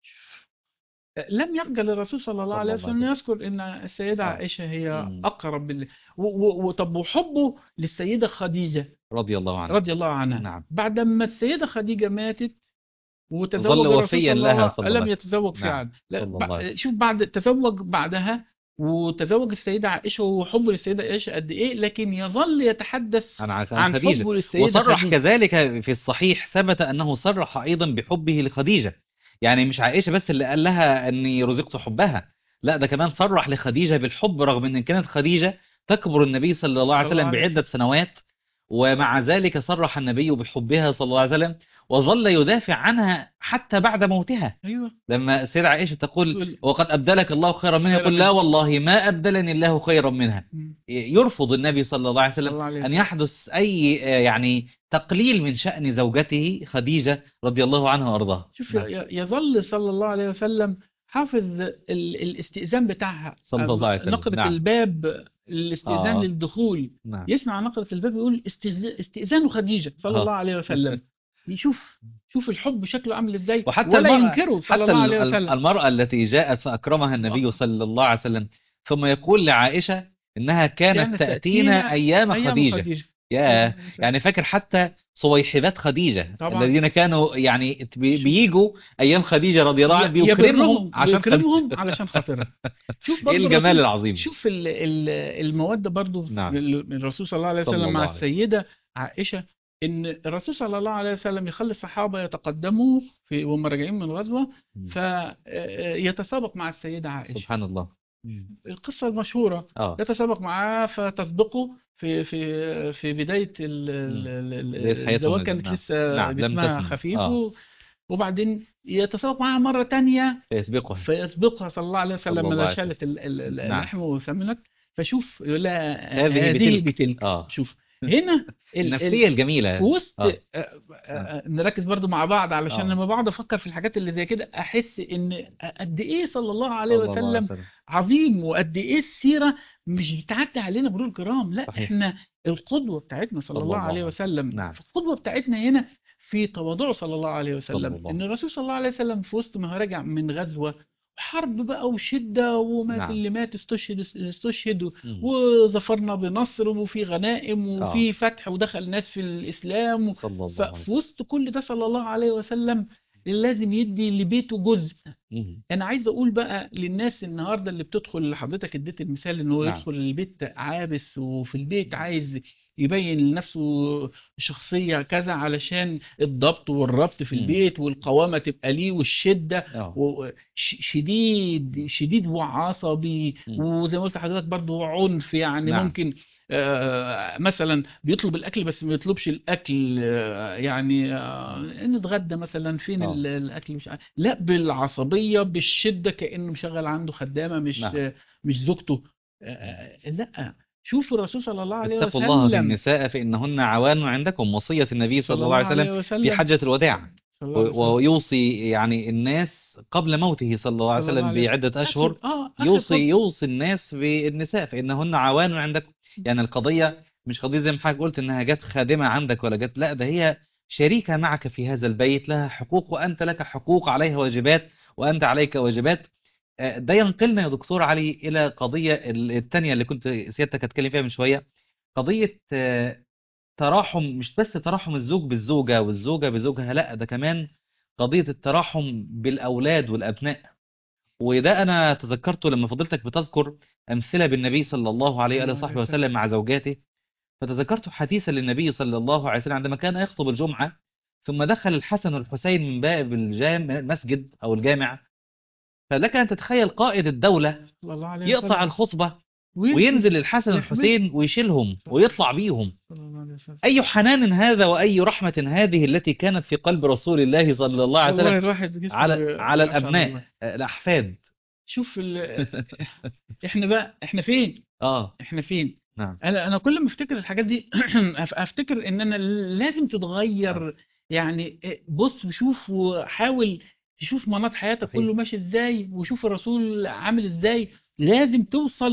لم يرجى للرسول صلى الله صلى عليه الله وسلم عليه يذكر ان السيده آه. عائشه هي مم. اقرب بال... و... و... وطب وحبه للسيده خديجه رضي الله عنه رضي الله عنها نعم بعد ما السيده خديجه ماتت وتزوج ظل الرسول وفيا صلى الله لها عليه صلى الله لم عليه يتزوج نعم. فعلا لا صلى الله بع- عليه شوف بعد تزوج بعدها وتزوج السيده عائشه وحبه للسيده عائشه قد ايه لكن يظل يتحدث عن عن عن خديجة حبه للسيده وصرح خديجه كذلك في الصحيح ثبت أنه صرح أيضا بحبه لخديجة يعني مش عائشة بس اللي قال لها أني رزقت حبها لا ده كمان صرح لخديجة بالحب رغم أن كانت خديجة تكبر النبي صلى الله عليه صلى الله وسلم عليه بعدة سنوات ومع ذلك صرح النبي بحبها صلى الله عليه وسلم وظل يدافع عنها حتى بعد موتها ايوه لما السيدة عائشة تقول تقول- وقد أبدلك الله خيرا منها خيرا يقول لا منها. والله ما أبدلني الله خيرا منها مم. يرفض النبي صلى الله عليه صلى وسلم الله عليه أن وسلم. يحدث أي آه، يعني تقليل من شأن زوجته خديجة رضي الله عنها وأرضاها شوف نعم. ي- يظل صلى الله عليه وسلم حافظ ال- الاستئذان بتاعها صلى الله عليه وسلم. نقرة نعم. الباب الاستئذان آه. للدخول نعم يسمع نقرة الباب يقول استئذ- استئذان خديجة صلى آه. الله عليه وسلم يشوف شوف الحب شكله عامل ازاي وحتى ولا المرأة ينكره صلى حتى الله عليه ال- وسلم المرأة التي جاءت فأكرمها النبي آه. صلى الله عليه وسلم ثم يقول لعائشة إنها كانت, كانت تأتينا تأتينا أيام أيام خديجة خديجة يا صلى الله عليه وسلم. يعني فاكر حتى صويحبات خديجة طبعا. الذين كانوا يعني بي- شوف. بيجوا أيام خديجة رضي الله عنها بيكرمهم يبرهم عشان ويكرمهم خديجة علشان خاطرها شوف ايه برضه الجمال الرسول- العظيم شوف ال- ال- المودة برضو نعم. من الرسول صلى الله عليه صلى وسلم الله مع عليه. السيدة عائشة إن الرسول صلى الله عليه وسلم يخلي الصحابة يتقدموا في وهم راجعين من الغزوة مم. فيتسابق مع السيدة عائشة سبحان الله القصة المشهورة اه يتسابق معاه فتسبقه في في في بداية ال- ال- ال- بداية حياتهم الزواج ال- كانت نعم. لسه نعم، لم جسمها تسمن. خفيف آه. و- وبعدين يتسوق معها مرة تانية فيسبقها فيسبقها صلى الله عليه صلى وسلم الله لما عليه شالت ال- ال- ال- نعم. اللحم وسمنت فشوف يقول لها هذه هذه بتلك. بتلك اه شوف هنا ال- ال- النفسية الجميلة في وسط آه. آه، آه، آه، نركز برضو مع بعض علشان آه. لما بقعد افكر في الحاجات اللي زي كده احس ان قد ايه صلى الله عليه صلى الله وسلم عظيم وقد ايه السيره مش بتعدي علينا مرور الكرام لا صحيح. احنا القدوه بتاعتنا صلى صلى الله الله عليه عليه وسلم نعم. القدوه بتاعتنا هنا في تواضعه صلى الله عليه وسلم الله. ان الرسول صلى الله عليه وسلم في وسط ما هو راجع من غزوه حرب بقى وشده ومات نعم. اللي مات استشهد استشهد مم. وظفرنا بنصر وفي غنائم آه. وفي فتح ودخل ناس في الاسلام صلى الله عليه ففي وسلم وسط كل ده صلى الله عليه وسلم لازم يدي لبيته جزء مم. انا عايز اقول بقى للناس النهارده اللي بتدخل اللي حضرتك اديت المثال ان هو نعم. يدخل البيت عابس وفي البيت عايز يبين لنفسه شخصية كذا علشان الضبط والربط في مم. البيت والقوامة تبقى ليه والشدة اه و- ش- شديد شديد وعصبي مم. وزي ما قلت لحضرتك برضو عنف يعني نعم. ممكن آه، مثلا بيطلب الاكل بس ما يطلبش الاكل آه، يعني آه، نتغدى مثلا فين آه. ال- الاكل مش عارف. لا بالعصبيه بالشده كانه مشغل عنده خدامه مش نعم. آه، مش زوجته آه، آه، لا شوف الرسول صلى الله عليه اتقوا الله في وسلم النساء فإنهن عوان عندكم وصية النبي صلى الله عليه وسلم في حجة الوداع صلى الله عليه وسلم. ويوصي يعني الناس قبل موته صلى الله عليه صلى الله وسلم عليه بعدة أشهر آخر- اه آخر يوصي خطبة. يوصي الناس بالنساء فإنهن عوان عندكم يعني القضية مش قضية زي ما حضرتك قلت إنها جت خادمة عندك ولا جت لا ده هي شريكة معك في هذا البيت لها حقوق وأنت لك حقوق عليها واجبات وأنت عليك واجبات آه، ده ينقلنا يا دكتور علي إلى قضية ال- التانية اللي كنت سيادتك هتكلم فيها من شوية قضية آه، تراحم مش بس تراحم الزوج بالزوجة والزوجة بزوجها لا ده كمان قضية التراحم بالأولاد والأبناء وده أنا تذكرته لما فضلتك بتذكر أمثلة بالنبي صلى الله عليه وآله وصحبه وسلم مع زوجاته فتذكرت حديثا للنبي صلى الله عليه وسلم عندما كان يخطب الجمعة ثم دخل الحسن والحسين من باب الجامع المسجد أو الجامع فلك أن تتخيل قائد الدولة صلى الله عليه يقطع وسلم. الخطبة وينزل. وينزل الحسن يحمل. والحسين ويشيلهم ويطلع بيهم صلى الله عليه وسلم. أي حنان هذا وأي رحمة هذه التي كانت في قلب رسول الله صلى الله عليه والله وسلم الواحد جسمه على بي- على ما شاء الأبناء الله. آه، الأحفاد شوف ال... احنا بقى احنا فين اه احنا فين نعم انا انا كل ما افتكر الحاجات دي أف- افتكر ان انا لازم تتغير يعني بص وشوف وحاول تشوف مناط حياتك صحيح. كله ماشي ازاي وشوف الرسول عامل ازاي لازم توصل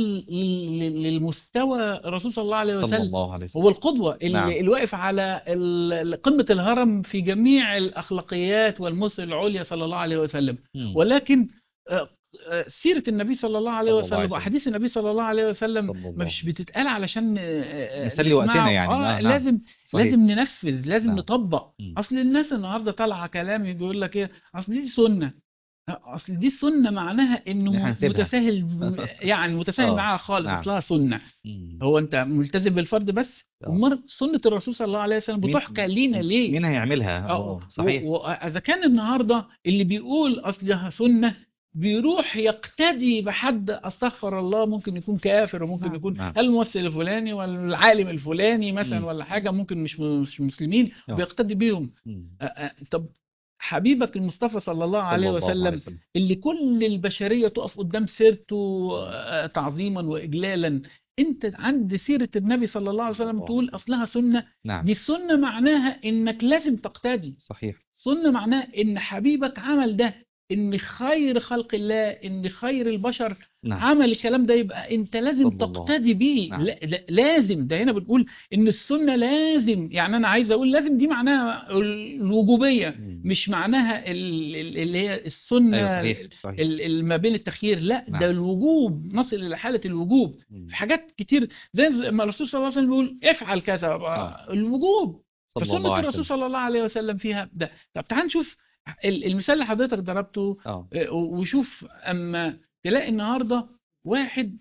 لل- للمستوى الرسول صلى الله عليه صلى وسلم الله عليه وسلم هو القدوة اللي, نعم. اللي واقف على ال- قمة الهرم في جميع الأخلاقيات والمثل العليا صلى الله عليه وسلم مم. ولكن آه، آه، سيرة النبي صلى الله عليه صلى الله عليه وسلم وسلم. وأحاديث النبي صلى الله عليه وسلم صلى الله مش بتتقال علشان آه، آه، نسلي وقتنا نسمعه. يعني. آه آه، نعم. لازم صحيح. لازم ننفذ لازم نعم. نطبق مم. أصل الناس النهاردة طالعة كلام بيقول لك إيه أصل دي سنة أصل دي سنة معناها إن إنه إحنا نسيبها. متساهل يعني متساهل آه، معاها خالص نعم. أصلها سنة مم. هو انت ملتزم بالفرض بس آه. امال سنه الرسول صلى الله عليه وسلم مين- بتحكى لينا ليه مين هيعملها اه آه، صحيح و- واذا كان النهارده اللي بيقول اصلها سنه بيروح يقتدي بحد استغفر الله ممكن يكون كافر وممكن نعم، يكون نعم. الممثل الفلاني والعالم الفلاني مثلا مم. ولا حاجه ممكن مش مش مسلمين آه. بيقتدي بيهم مم. آه، آه، طب حبيبك المصطفى صلى الله صلى عليه الله عليه وسلم وسلم. اللي كل البشرية تقف قدام سيرته آه، تعظيما وإجلالا انت عند سيرة النبي صلى الله عليه وسلم الله تقول عليه اصلها سنة نعم دي السنة معناها انك لازم تقتدي صحيح سنة معناها ان حبيبك عمل ده ان خير خلق الله ان خير البشر نعم عمل الكلام ده يبقى انت لازم صلى الله. تقتدي بيه نعم. لا لا لازم ده هنا بنقول ان السنة لازم يعني انا عايز اقول لازم دي معناها الوجوبية مم. مش معناها ال- ال- اللي هي السنة ايوه صحيح صحيح ال- ال- ما بين التخيير لا نعم. ده الوجوب نصل الى حالة الوجوب مم. في حاجات كتير زي ما الرسول صلى الله عليه وسلم بيقول افعل كذا آه. الوجوب صلى فسنة الله عليه الرسول وسلم صلى الله عليه وسلم فيها ده طب تعال نشوف ال- المثال اللي حضرتك ضربته اه آه، وشوف اما تلاقي النهارده واحد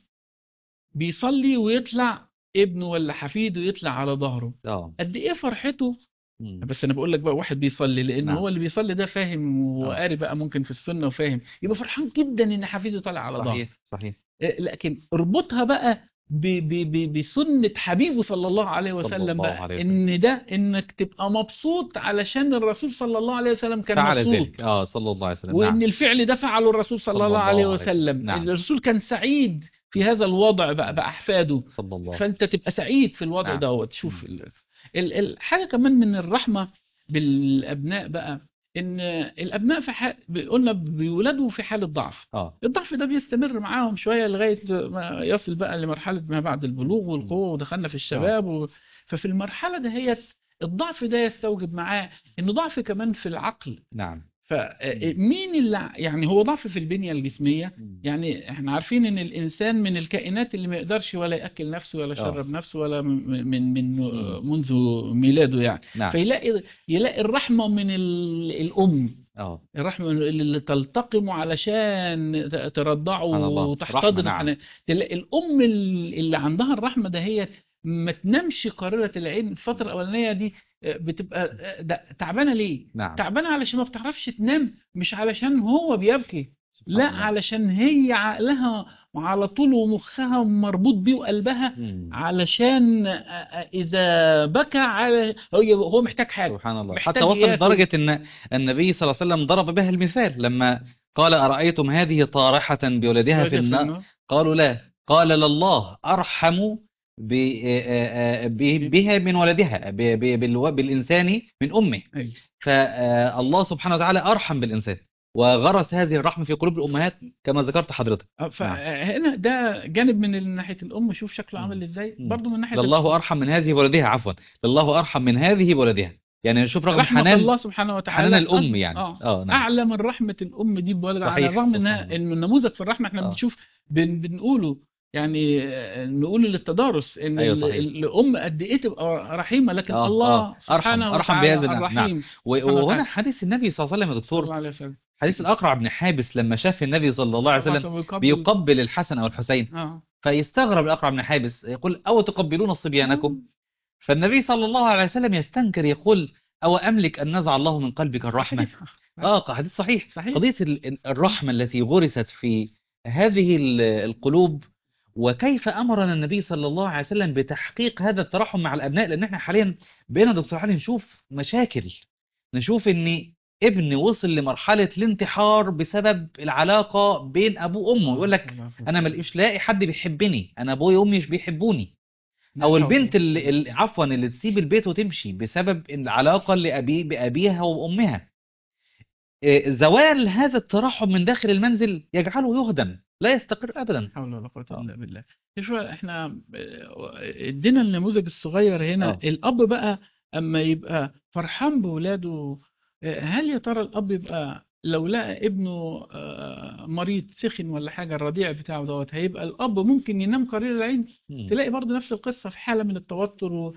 بيصلي ويطلع ابنه ولا حفيده يطلع على ظهره اه قد ايه فرحته مم. بس انا بقول لك بقى واحد بيصلي لان نعم. هو اللي بيصلي ده فاهم وقاري بقى ممكن في السنه وفاهم يبقى فرحان جدا ان حفيده طالع على ظهره صحيح صحيح آه، لكن اربطها بقى ب ب ب بسنة حبيبه صلى الله عليه صلى وسلم الله بقى عليه وسلم. ان ده انك تبقى مبسوط علشان الرسول صلى الله عليه وسلم كان فعل مبسوط ذلك اه صلى الله عليه وسلم وان نعم الفعل ده فعله الرسول صلى, صلى الله عليه الله عليه وسلم وسلم. نعم. الرسول كان سعيد في هذا الوضع بقى بأحفاده صلى الله فانت تبقى سعيد في الوضع نعم. دوت شوف مم. ال- ال- الحاجة كمان من الرحمة بالأبناء بقى ان الأبناء في حال قلنا بيولدوا في حالة ضعف اه الضعف ده بيستمر معاهم شوية لغاية ما يصل بقى لمرحلة ما بعد البلوغ والقوة ودخلنا في الشباب و... ففي المرحلة دهيت الضعف ده يستوجب معاه ان ضعف كمان في العقل نعم فمين اللي يعني هو ضعف في البنية الجسمية مم. يعني احنا عارفين ان الانسان من الكائنات اللي ما يقدرش ولا ياكل نفسه ولا يشرب نفسه ولا من من, من مم. منذ ميلاده يعني نعم فيلاقي يلاقي الرحمة من ال- الام اه الرحمة اللي تلتقم علشان ترضعه سبحان الله. وتحتضن رحمة، نعم. حنان. تلاقي الام ال- اللي عندها الرحمة دهيت ما تنامش قاررة العين الفترة الأولانية دي بتبقى ده تعبانة ليه؟ نعم تعبانة علشان ما بتعرفش تنام مش علشان هو بيبكي سبحان لا الله. علشان هي عقلها على طول ومخها مربوط بيه وقلبها مم. علشان إذا بكى على هو هو محتاج حاجة سبحان الله محتاج حتى وصل ياكل. لدرجة ان النبي صلى الله عليه وسلم ضرب بها المثال لما قال أرأيتم هذه طارحة بولدها في النار قالوا لا قال لله أرحم ب- آه، آه، ب- بها من ولدها ب- ب- بالو- بالإنسان من أمه أيوة. فالله سبحانه وتعالى أرحم بالإنسان وغرس هذه الرحمة في قلوب الأمهات كما ذكرت حضرتك آه، فهنا ده جانب من ناحية الأم شوف شكله مم. عامل إزاي مم. برضه من ناحية لله أرحم من هذه ولدها عفوا لله أرحم من هذه ولدها يعني نشوف رغم رحمة حنان الله سبحانه وتعالى حنان الأم أك- يعني آه. اه نعم أعلى من رحمة الأم دي بولد على صحيح، الرغم إنها سبحان الله. إن النموذج في الرحمة إحنا آه. بنشوف بن بنقوله يعني آه، نقول للتدارس إن أيوة، ال- صحيح. الأم قد إيه تبقى رحيمة لكن آه، الله آه. سبحانه أرحم- أرحم وتعالى بهذا النعم. الرحيم و- سبحانه وهنا وتعالى. حديث النبي صلى الله عليه وسلم يا صلى دكتور الله عليه وسلم حديث الأقرع بن حابس لما شاف النبي صلى الله عليه وسلم بيقبل- بيقبل الحسن أو الحسين آه. فيستغرب الأقرع بن حابس يقول أو تقبلون صبيانكم فالنبي صلى الله عليه وسلم يستنكر يقول أو أملك أن نزع الله من قلبك الرحمة صحيح. آه حديث صحيح صحيح. قضية ال- الرحمة التي غرست في هذه ال- القلوب وكيف أمرنا النبي صلى الله عليه وسلم بتحقيق هذا الترحم مع الأبناء لأن احنا حاليا بقينا دكتور علي نشوف مشاكل نشوف ان ابن وصل لمرحلة الانتحار بسبب العلاقة بين أبوه وأمه يقول لك أنا مش لاقي حد بيحبني أنا أبويا وأمي مش بيحبوني أو البنت اللي اللي- عفوا اللي تسيب البيت وتمشي بسبب العلاقة اللي أبي بأبيها وأمها إيه، زوال هذا الترحم من داخل المنزل يجعله يهدم لا يستقر أبدا لا حول ولا قوة آه. إلا بالله شوف احنا آه، ادينا النموذج الصغير هنا آه. الأب بقى أما يبقى فرحان بولاده آه، هل يا ترى الأب يبقى لو لقى ابنه آه، مريض سخن ولا حاجة الرضيع بتاعه دوت هيبقى الأب ممكن ينام قرير العين مم. تلاقي برضه نفس القصة في حالة من التوتر و...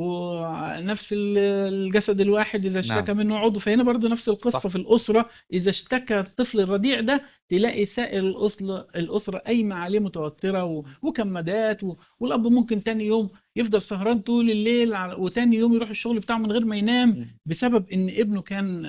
ونفس ال- الجسد الواحد إذا اشتكى نعم. منه عضو فهنا برضه نفس القصة صح. في الأسرة إذا اشتكى الطفل الرضيع ده تلاقي سائر الأسرة الأسرة قايمة عليه متوترة و... وكمادات و... والأب ممكن تاني يوم يفضل سهران طول الليل على- وتاني يوم يروح الشغل بتاعه من غير ما ينام مم. بسبب ان ابنه كان آه،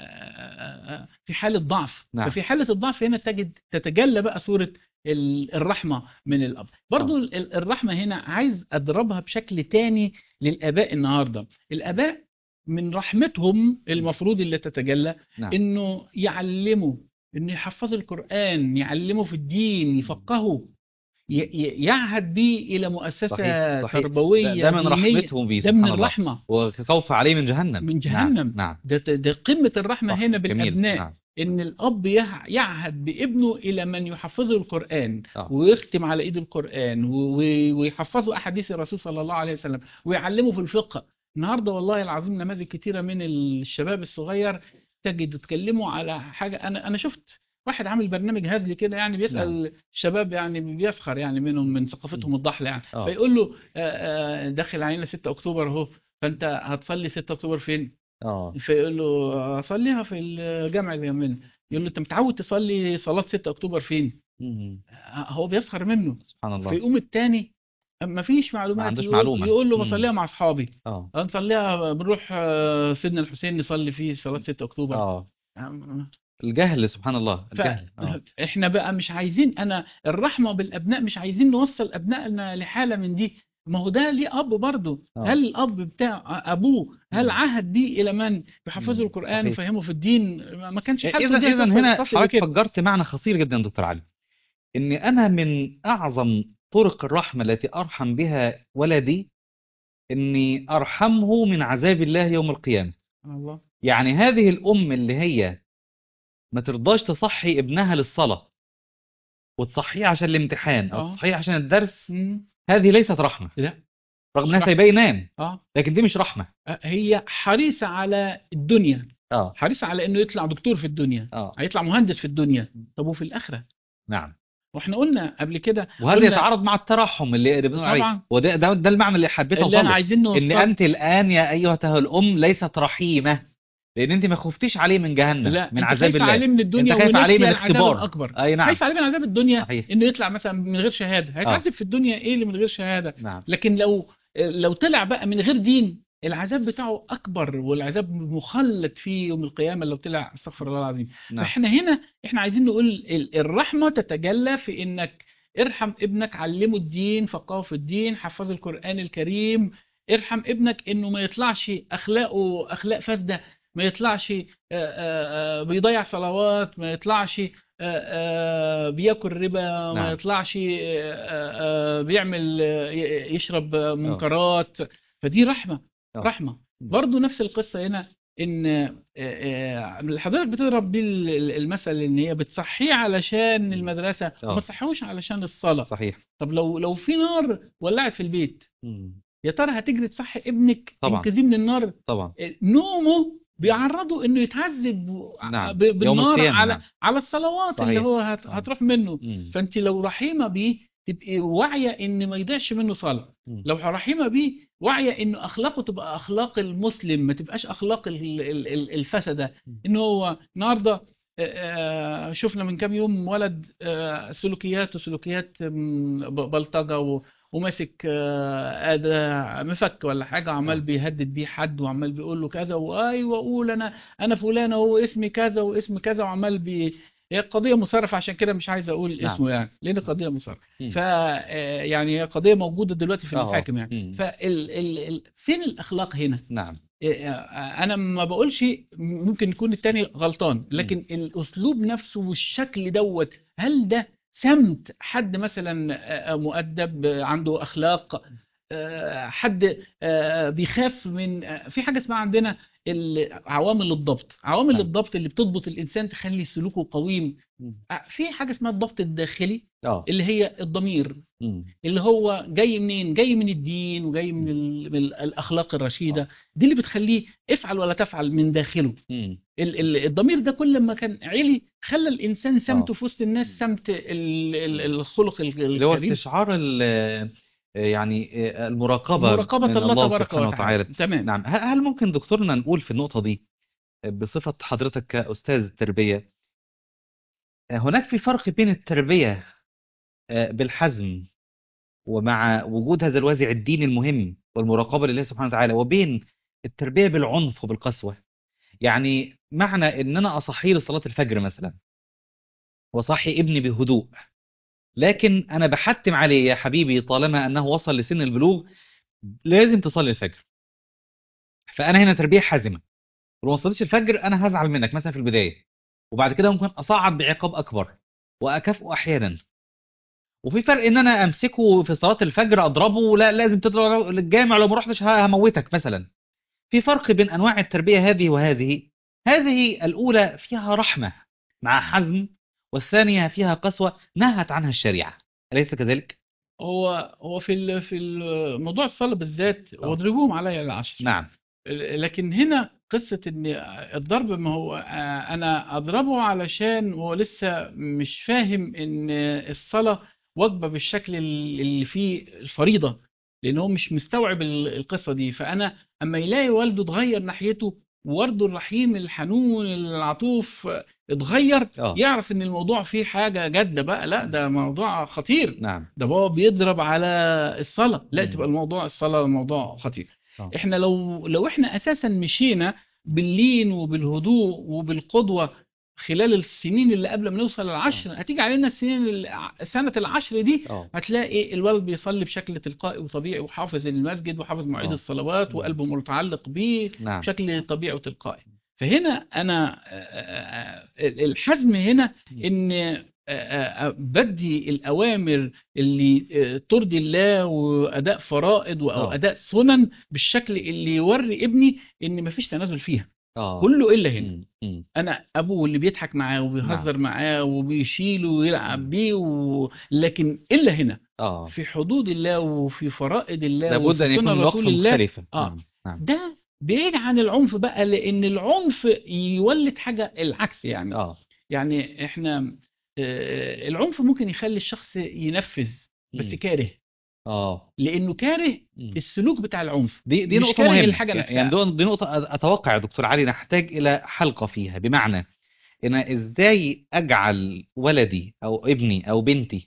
آه، آه، في حالة ضعف نعم. ففي حالة الضعف هنا تجد تتجلى بقى صورة ال- الرحمة من الأب برضو ال- ال- الرحمة هنا عايز أضربها بشكل تاني للآباء النهاردة الآباء من رحمتهم المفروض اللي تتجلى نعم انه يعلموا انه يحفظوا القرآن يعلموا في الدين يفقهوا ي- ي- يعهد بيه الى مؤسسة صحيح صحيح تربوية ده, ده من دينية. رحمتهم بيه ده من سبحان الله الرحمة وخوف عليه من جهنم من نعم جهنم. نعم ده ده قمة الرحمة صح. هنا جميل. بالأبناء نعم ان الاب يع- يعهد بابنه الى من يحفظه القران آه. ويختم على ايد القران و- و- ويحفظه احاديث الرسول صلى الله عليه وسلم ويعلمه في الفقه النهارده والله العظيم نماذج كتيره من الشباب الصغير تجد يتكلموا على حاجه انا انا شفت واحد عامل برنامج هزلي كده يعني بيسال الشباب يعني بيفخر يعني منهم من ثقافتهم الضحله يعني آه. فيقول له آه، آه، داخل علينا 6 اكتوبر اهو فانت هتصلي 6 اكتوبر فين؟ اه فيقول له اصليها في الجامع اللي جنبنا يقول له انت متعود تصلي صلاة 6 اكتوبر فين مم. هو بيسخر منه سبحان الله فيقوم التاني ما فيش معلومات ما عندوش يقول, معلومة. يقول له مم. بصليها مع اصحابي اه نصليها بنروح آه، سيدنا الحسين نصلي فيه صلاة 6 اكتوبر اه الجهل سبحان الله ف... الجهل آه. احنا بقى مش عايزين انا الرحمه بالابناء مش عايزين نوصل ابنائنا لحاله من دي ما هو ده ليه اب برضه آه. هل الاب بتاع ابوه هل مم. عهد بيه الى من يحفظه مم. القران صحيح. ويفهمه في الدين ما ما كانش حالته اذا دي اذا هتوصل هنا للفصل ده حضرتك كده فجرت معنى خطير جدا دكتور علي ان انا من اعظم طرق الرحمه التي ارحم بها ولدي اني ارحمه من عذاب الله يوم القيامه سبحان الله يعني هذه الام اللي هي ما ترضاش تصحي ابنها للصلاه وتصحيه عشان الامتحان او آه. تصحيه عشان الدرس مم. هذه ليست رحمه لا رغم مش انها رحمة. سايباه ينام اه لكن دي مش رحمه هي حريصه على الدنيا اه حريصه على انه يطلع دكتور في الدنيا اه هيطلع مهندس في الدنيا طب وفي الاخره نعم واحنا قلنا قبل كده وهذا قلنا يتعارض مع الترحم اللي اللي بنقول عليه طبعا. وده ده, ده المعنى اللي حبيت اللي اوصل انا له عايزين ان نوصل انت الان يا ايتها الام ليست رحيمه لان انت ما خفتيش عليه من جهنم لا من انت عذاب خايفه الله عليه من الدنيا انت خايف عليه من وناسيه العذاب الاختبار الاكبر اي نعم خايف عليه من عذاب الدنيا صحيح انه يطلع مثلا من غير شهاده هيتعذب في الدنيا ايه اللي من غير شهاده نعم لكن لو لو طلع بقى من غير دين العذاب بتاعه اكبر والعذاب مخلد فيه يوم القيامه لو طلع استغفر الله العظيم نعم فاحنا هنا احنا عايزين نقول ال- الرحمه تتجلى في انك ارحم ابنك علمه الدين فقهه في الدين حفظه القران الكريم ارحم ابنك انه ما يطلعش اخلاقه اخلاق فاسده ما يطلعش آه، آه، آه، بيضيع صلوات ما يطلعش آه، آه، بياكل ربا ما نعم. يطلعش آه، آه، آه، بيعمل آه، ي- يشرب آه، منكرات فدي رحمه آه. رحمه برضو نفس القصه هنا ان آه، آه، حضرتك بتضرب بيه ال- ال- المثل ان هي بتصحيه علشان المدرسه آه. وما تصحيهوش علشان الصلاه صحيح طب لو لو في نار ولعت في البيت مم. يا ترى هتجري تصحي ابنك طبعا. تنقذيه من النار طبعا نومه بيعرضه انه يتعذب نعم. ب- يوم بالنار القيامة، على نعم. على الصلوات صحيح. اللي هو هت- آه. هتروح منه مم. فانت لو رحيمه بيه تبقي واعيه ان ما يضيعش منه صلاه مم. لو رحيمه بيه واعيه انه اخلاقه تبقى اخلاق المسلم ما تبقاش اخلاق ال- ال- ال- الفسده مم. ان هو النهارده آه، آه، شفنا من كام يوم ولد آه، سلوكيات وسلوكيات مم، ب- بلطجه و- وماسك آه، أداة مفك ولا حاجه وعمال آه. بيهدد بيه حد وعمال بيقول له كذا وايوه قول انا انا فلان وهو اسمي كذا واسم كذا وعمال بي هي قضيه مصرفه عشان كده مش عايز اقول نعم. اسمه يعني لان قضيه مصرفه مم. ف آه، يعني هي قضيه موجوده دلوقتي في آه. المحاكم يعني مم. فال ال... ال... فين الاخلاق هنا نعم إيه، آه، انا ما بقولش ممكن يكون التاني غلطان لكن الاسلوب نفسه والشكل دوت هل ده سمت حد مثلا آه، مؤدب آه، عنده اخلاق آه، حد آه، بيخاف من آه، في حاجه اسمها عندنا ال- عوامل الضبط عوامل نعم. الضبط اللي بتضبط الانسان تخلي سلوكه قويم مم. آه، في حاجه اسمها الضبط الداخلي اه اللي هي الضمير مم. اللي هو جاي منين جاي من الدين وجاي من, ال... من الاخلاق الرشيده آه. دي اللي بتخليه افعل ولا تفعل من داخله مم. ال... ال... الضمير ده كل ما كان علي خلى الانسان سمته آه. في وسط الناس سمت ال... ال... الخلق ال- اللي هو الكريم استشعار ال- يعني المراقبة مراقبه من الله تبارك سبحانه وتعالى تمام نعم ه- هل ممكن دكتورنا نقول في النقطة دي بصفة حضرتك كأستاذ التربية هناك في فرق بين التربية آه، بالحزم ومع وجود هذا الوازع الديني المهم والمراقبة لله سبحانه وتعالى وبين التربية بالعنف وبالقسوة يعني معنى ان انا اصحيه لصلاة الفجر مثلا واصحي ابني بهدوء لكن انا بحتم عليه يا حبيبي طالما انه وصل لسن البلوغ لازم تصلي الفجر فانا هنا تربية حازمة ولو ما صليتش الفجر انا هزعل منك مثلا في البداية وبعد كده ممكن اصعد بعقاب اكبر واكافئه احيانا وفي فرق ان انا امسكه في صلاه الفجر اضربه لا لازم تضرب الجامع لو ما رحتش ه- هموتك مثلا في فرق بين انواع التربيه هذه وهذه هذه الاولى فيها رحمه مع حزم والثانيه فيها قسوه نهت عنها الشريعه اليس كذلك هو هو في ال... في ال- موضوع الصلاه بالذات آه. واضربوهم علي العشر نعم لكن هنا قصة ان الضرب ما هو آه، انا اضربه علشان هو لسه مش فاهم ان الصلاة واجبة بالشكل اللي فيه الفريضة لان هو مش مستوعب ال- القصة دي فانا اما يلاقي والده اتغير ناحيته وورده الرحيم الحنون العطوف اتغير اه يعرف ان الموضوع فيه حاجة جادة بقى لا ده موضوع خطير نعم ده بابا بيضرب على الصلاة لا مم. تبقى الموضوع الصلاة موضوع خطير آه. احنا لو لو احنا اساسا مشينا باللين وبالهدوء وبالقدوة خلال السنين اللي قبل ما نوصل للعشر هتيجي علينا السنين الع- سنة العشر دي اه هتلاقي الولد بيصلي بشكل تلقائي وطبيعي وحافظ المسجد وحافظ مواعيد آه. الصلوات مم. وقلبه متعلق بيه نعم بشكل طبيعي وتلقائي فهنا انا آه، آه، آه، الحزم هنا ان آه، آه، آه، بدي الاوامر اللي آه، ترضي الله واداء فرائض او آه. اداء سنن بالشكل اللي يوري ابني ان مفيش تنازل فيها اه كله الا هنا مم. مم. انا ابوه اللي بيضحك معاه وبيهزر معاه وبيشيله ويلعب بيه و... لكن الا هنا اه في حدود الله وفي فرائض الله لابد وفي ان يكون سنن الوقفة رسول الله مختلفة آه. نعم نعم ده بعيد عن العنف بقى لان العنف يولد حاجه العكس يعني اه يعني احنا آه، العنف ممكن يخلي الشخص ينفذ بس مم. كاره اه لانه كاره مم. السلوك بتاع العنف دي دي مش نقطة كاره مهمة الحاجة نفسها. يعني دي دي نقطة أ- أتوقع يا دكتور علي نحتاج إلى حلقة فيها بمعنى إن إزاي أجعل ولدي أو ابني أو بنتي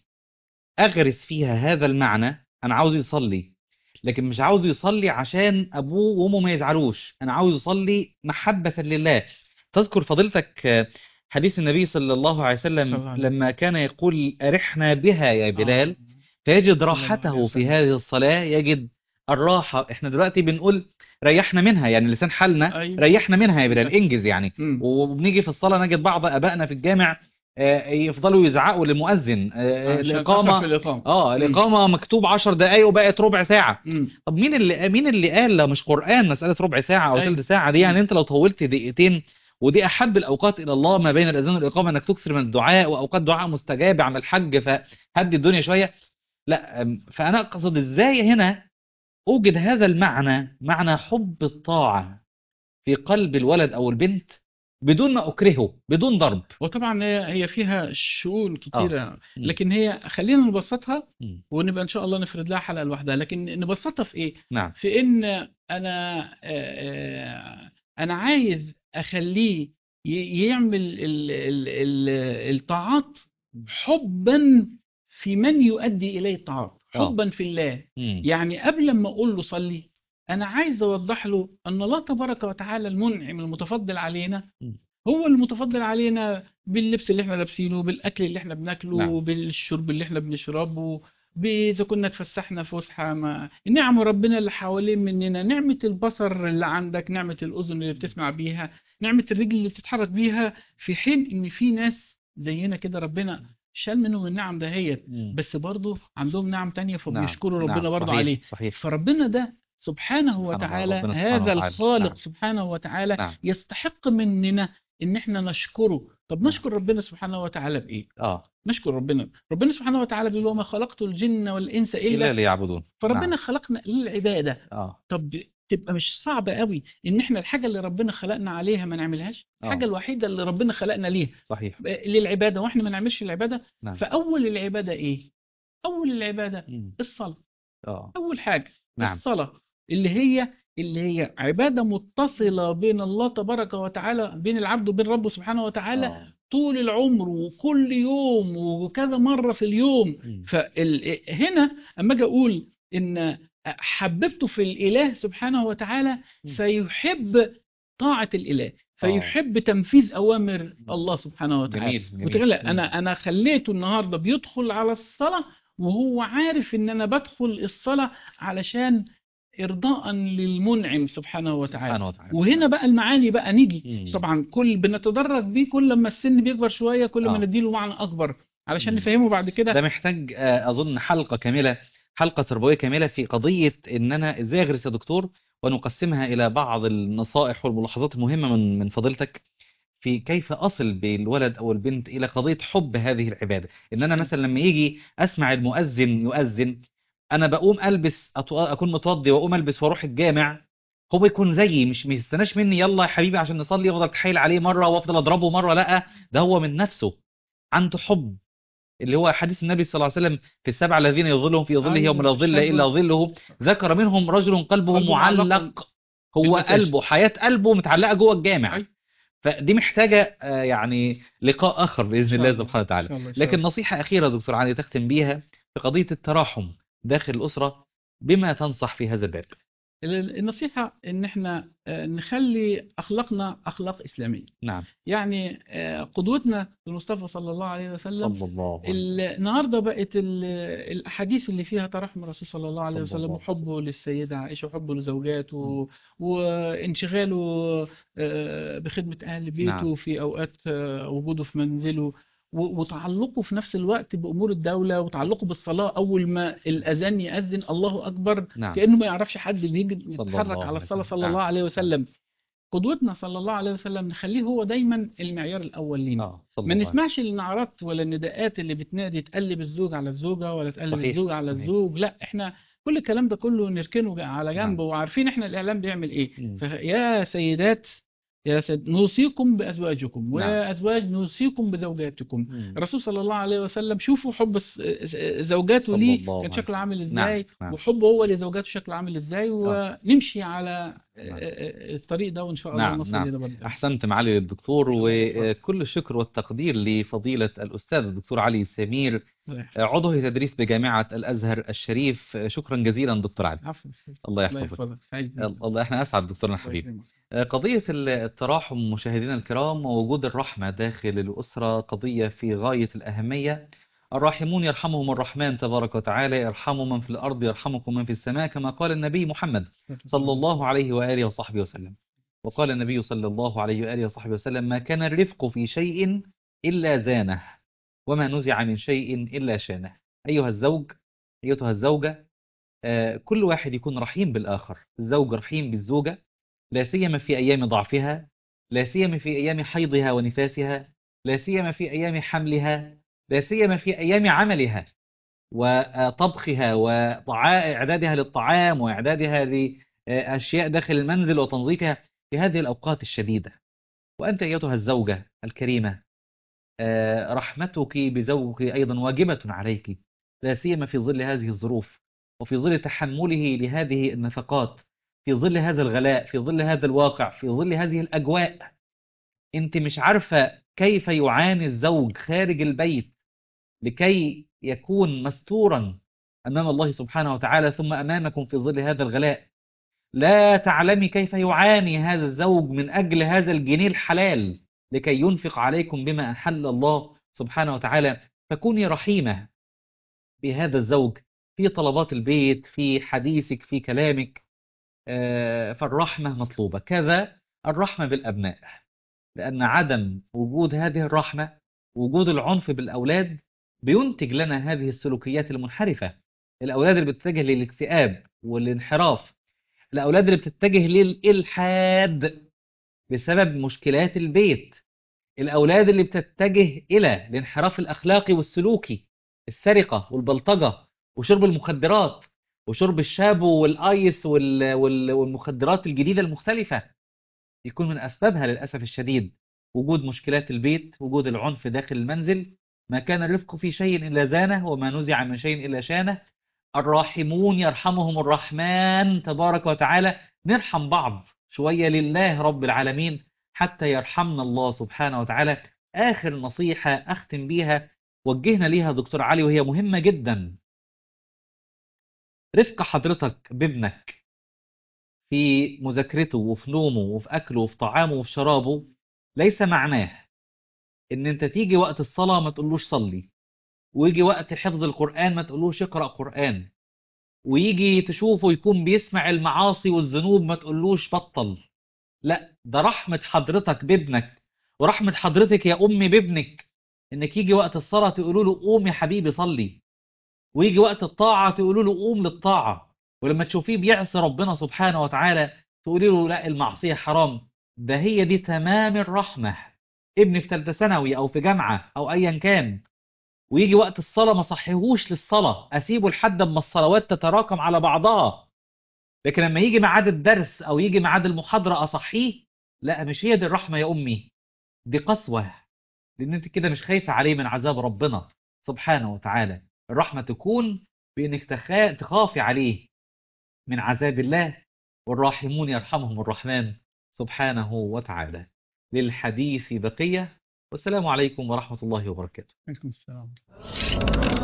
أغرس فيها هذا المعنى أنا عاوز يصلي لكن مش عاوز يصلي عشان أبوه وأمه ما يزعلوش أنا عاوز يصلي محبة لله تذكر فضيلتك آه، حديث النبي صلى الله عليه صلى الله وسلم عليه لما كان يقول أرحنا بها يا بلال آه. فيجد الله عليه راحته في وسلم. هذه الصلاة يجد الراحة احنا دلوقتي بنقول ريحنا منها يعني لسان حالنا أيوة. ريحنا منها يا بلال بس. انجز يعني مم. وبنيجي في الصلاة نجد بعض أبائنا في الجامع آه، يفضلوا يزعقوا للمؤذن آه، عشان تأخر في الإقامة الإقامة اه الإقامة مكتوب 10 دقايق وبقت ربع ساعة مم. طب مين اللي مين اللي قال لا مش قرآن مسألة ربع ساعة أو أيوة. ثلث ساعة دي يعني أنت لو طولت دقيقتين ودي أحب الأوقات إلى الله ما بين الأذان والإقامة إنك تكثر من الدعاء وأوقات دعاء مستجاب عن الحج فهدي الدنيا شوية لا أم، فأنا أقصد إزاي هنا أوجد هذا المعنى معنى حب الطاعة في قلب الولد أو البنت بدون ما أكرهه بدون ضرب وطبعا هي هي فيها شؤون كتيرة مم. لكن هي خلينا نبسطها مم. ونبقى ان شاء الله نفرد لها حلقة لوحدها لكن نبسطها في ايه نعم في ان انا آه، آه، انا عايز اخليه ي- يعمل ال- ال- ال- الطاعات حبا في من يؤدي اليه الطاعات آه. حبا في الله مم. يعني قبل ما اقول له صلي انا عايز اوضح له ان الله تبارك وتعالى المنعم المتفضل علينا مم. هو المتفضل علينا باللبس اللي احنا لابسينه بالاكل اللي احنا بناكله نعم. بالشرب اللي احنا بنشربه ب- اذا كنا اتفسحنا فسحه ما نعم ربنا اللي حوالين مننا نعمه البصر اللي عندك نعمه الاذن اللي بتسمع بيها نعمه الرجل اللي بتتحرك بيها في حين ان في ناس زينا كده ربنا شال منهم النعم دهيت مم. بس برضه عندهم نعم تانية نعم. فبيشكروا ربنا نعم. برضه صحيح. عليه صحيح فربنا ده سبحانه سبحان الله، وتعالى ربنا سبحانه هذا وتعالى. الخالق نعم. سبحانه وتعالى نعم يستحق مننا ان احنا نشكره طب نعم. نشكر ربنا سبحانه وتعالى بايه اه نشكر ربنا ربنا سبحانه وتعالى بيقول وما خلقت الجن والانس إلا الا ليعبدون فربنا نعم. خلقنا للعباده اه طب تبقى مش صعب قوي ان احنا الحاجه اللي ربنا خلقنا عليها ما نعملهاش آه. الحاجه الوحيده اللي ربنا خلقنا ليها صحيح للعباده واحنا ما نعملش العباده نعم فاول العباده ايه اول العباده مم. الصلاه اه اول حاجه نعم الصلاة اللي هي اللي هي عبادة متصلة بين الله تبارك وتعالى بين العبد وبين ربه سبحانه وتعالى آه. طول العمر وكل يوم وكذا مرة في اليوم مم. فهنا أما أجي أقول إن حببته في الإله سبحانه وتعالى مم. فيحب طاعة الإله فيحب تنفيذ أوامر الله سبحانه وتعالى جميل جميل وتخيل مم. انا انا خليته النهارده بيدخل على الصلاه وهو عارف ان انا بدخل الصلاه علشان ارضاء للمنعم سبحانه وتعالى سبحانه وتعالى وهنا بقى المعاني بقى نيجي مم. طبعا كل بنتدرج بيه كل ما السن بيكبر شويه كل ما آه. نديله معنى اكبر علشان مم. نفهمه بعد ده كده محتاج آه، اظن حلقه كامله حلقه تربويه كامله في قضيه ان انا ازاي اغرس يا دكتور ونقسمها الى بعض النصائح والملاحظات المهمه من من فضيلتك في كيف اصل بالولد او البنت الى قضيه حب هذه العباده ان انا مثلا لما يجي اسمع المؤذن يؤذن انا بقوم البس أتو- اكون متوضي واقوم البس واروح الجامع هو يكون زيي مش ما يستناش مني يلا يا حبيبي عشان نصلي وافضل اتحايل عليه مره وافضل اضربه مره لا ده هو من نفسه عنده حب اللي هو حديث النبي صلى الله عليه وسلم في السبع الذين يظلهم في ظله أيوة، يوم لا ظل شاب. الا ظله ذكر منهم رجل قلبه قلبه معلق معلق هو بالمساجد. قلبه حياة قلبه متعلقة جوه الجامع أيوة. فدي محتاجة آه، يعني لقاء آخر بإذن شاء الله الله. سبحانه إن وتعالى شاء الله، إن شاء لكن الله. نصيحة أخيرة دكتور علي تختم بيها في قضية التراحم داخل الأسرة بما تنصح في هذا الباب ال- النصيحة إن إحنا آه، نخلي أخلاقنا أخلاق إسلامية نعم يعني آه، قدوتنا المصطفى صلى الله عليه وسلم صلى الله عليه ال- النهارده بقت ال- الأحاديث اللي فيها ترحم الرسول صلى الله عليه صلى وسلم الله وحبه للسيدة عائشة وحبه لزوجاته مم. وانشغاله آه، بخدمة أهل بيته نعم. في أوقات آه، وجوده في منزله و- وتعلقه في نفس الوقت بأمور الدولة وتعلقه بالصلاة أول ما الأذان يأذن الله أكبر نعم كأنه ما يعرفش حد اللي يجي صلى يتحرك الله على عليه الصلاة وسلم. صلى نعم. الله عليه وسلم قدوتنا صلى الله عليه وسلم نخليه هو دايما المعيار الأول لينا آه صلى ما الله عليه نسمعش النعرات ولا النداءات اللي بتنادي تقلب الزوج على الزوجة ولا تقلب صحيح، الزوج على صحيح. الزوج لا احنا كل الكلام ده كله نركنه على نعم. جنب وعارفين احنا الإعلام بيعمل ايه مم. فيا سيدات يا سيد نوصيكم بأزواجكم نعم. ويا أزواج نوصيكم بزوجاتكم مم. الرسول صلى الله عليه وسلم شوفوا حب الس- زوجاته صلى ليه الله كان عليه شكله عامل وسلم. ازاي نعم، نعم. وحبه هو لزوجاته شكله عامل ازاي ونمشي على نعم. الطريق ده وان شاء الله نعم، نصل نعم. الى بر أحسنت معالي الدكتور الله يحفظك. وكل الشكر والتقدير لفضيلة الأستاذ الدكتور علي سمير الله يحفظك. عضو تدريس بجامعة الأزهر الشريف شكرا جزيلا دكتور علي عفوا الله الله يحفظك يحفظك سعيد بيك. الله احنا أسعد دكتورنا الله الحبيب يكرمك. قضية التراحم مشاهدينا الكرام ووجود الرحمة داخل الأسرة قضية في غاية الأهمية الراحمون يرحمهم الرحمن تبارك وتعالى ارحموا من في الأرض يرحمكم من في السماء كما قال النبي محمد صلى الله عليه وآله وصحبه وسلم وقال النبي صلى الله عليه وآله وصحبه وسلم ما كان الرفق في شيء إلا زانه وما نزع من شيء إلا شانه أيها الزوج أيتها الزوجة آه، كل واحد يكون رحيم بالآخر الزوج رحيم بالزوجة لا سيما في أيام ضعفها لا سيما في أيام حيضها ونفاسها لا سيما في أيام حملها لا سيما في أيام عملها وطبخها وإعدادها للطعام وإعدادها لأشياء داخل المنزل وتنظيفها في هذه الأوقات الشديدة وأنت أيتها الزوجة الكريمة آه، رحمتك بزوجك أيضا واجبة عليك لا سيما في ظل هذه الظروف وفي ظل تحمله لهذه النفقات في ظل هذا الغلاء في ظل هذا الواقع في ظل هذه الأجواء أنت مش عارفة كيف يعاني الزوج خارج البيت لكي يكون مستورا أمام الله سبحانه وتعالى ثم أمامكم في ظل هذا الغلاء لا تعلمي كيف يعاني هذا الزوج من أجل هذا الجنيه الحلال لكي ينفق عليكم بما أحل الله سبحانه وتعالى فكوني رحيمة بهذا الزوج في طلبات البيت في حديثك في كلامك آه، فالرحمة مطلوبة كذا الرحمة بالأبناء لأن عدم وجود هذه الرحمة وجود العنف بالأولاد بينتج لنا هذه السلوكيات المنحرفة الأولاد اللي بتتجه للاكتئاب والانحراف الأولاد اللي بتتجه للإلحاد بسبب مشكلات البيت الأولاد اللي بتتجه إلى الانحراف الأخلاقي والسلوكي السرقة والبلطجة وشرب المخدرات وشرب الشابو والآيس وال- وال- والمخدرات الجديدة المختلفة يكون من أسبابها للأسف الشديد وجود مشكلات البيت وجود العنف داخل المنزل ما كان الرفق في شيء إلا زانه وما نزع من شيء إلا شانه الراحمون يرحمهم الرحمن تبارك وتعالى نرحم بعض شوية لله رب العالمين حتى يرحمنا الله سبحانه وتعالى آخر نصيحة أختم بيها وجهنا ليها دكتور علي وهي مهمة جدا رفق حضرتك بابنك في مذاكرته وفي نومه وفي أكله وفي طعامه وفي شرابه ليس معناه إن أنت تيجي وقت الصلاة ما تقولوش صلي ويجي وقت حفظ القرآن ما تقولوش اقرأ قرآن ويجي تشوفه يكون بيسمع المعاصي والذنوب ما تقولوش بطل لا ده رحمة حضرتك بابنك ورحمة حضرتك يا أمي بابنك إنك يجي وقت الصلاة تقولوا له قوم يا حبيبي صلي ويجي وقت الطاعة تقولوا له قوم للطاعة ولما تشوفيه بيعصي ربنا سبحانه وتعالى تقولي له لا المعصية حرام ده هي دي تمام الرحمة ابني في ثالثة ثانوي أو في جامعة أو أيا كان ويجي وقت الصلاة ما صحيهوش للصلاة أسيبه لحد ما الصلوات تتراكم على بعضها لكن لما يجي ميعاد الدرس أو يجي ميعاد المحاضرة أصحيه لا مش هي دي الرحمة يا أمي دي قسوة لأن أنت كده مش خايفة عليه من عذاب ربنا سبحانه وتعالى الرحمة تكون بأنك تخا... تخافي عليه من عذاب الله والراحمون يرحمهم الرحمن سبحانه وتعالى للحديث بقية والسلام عليكم ورحمة الله وبركاته عليكم السلام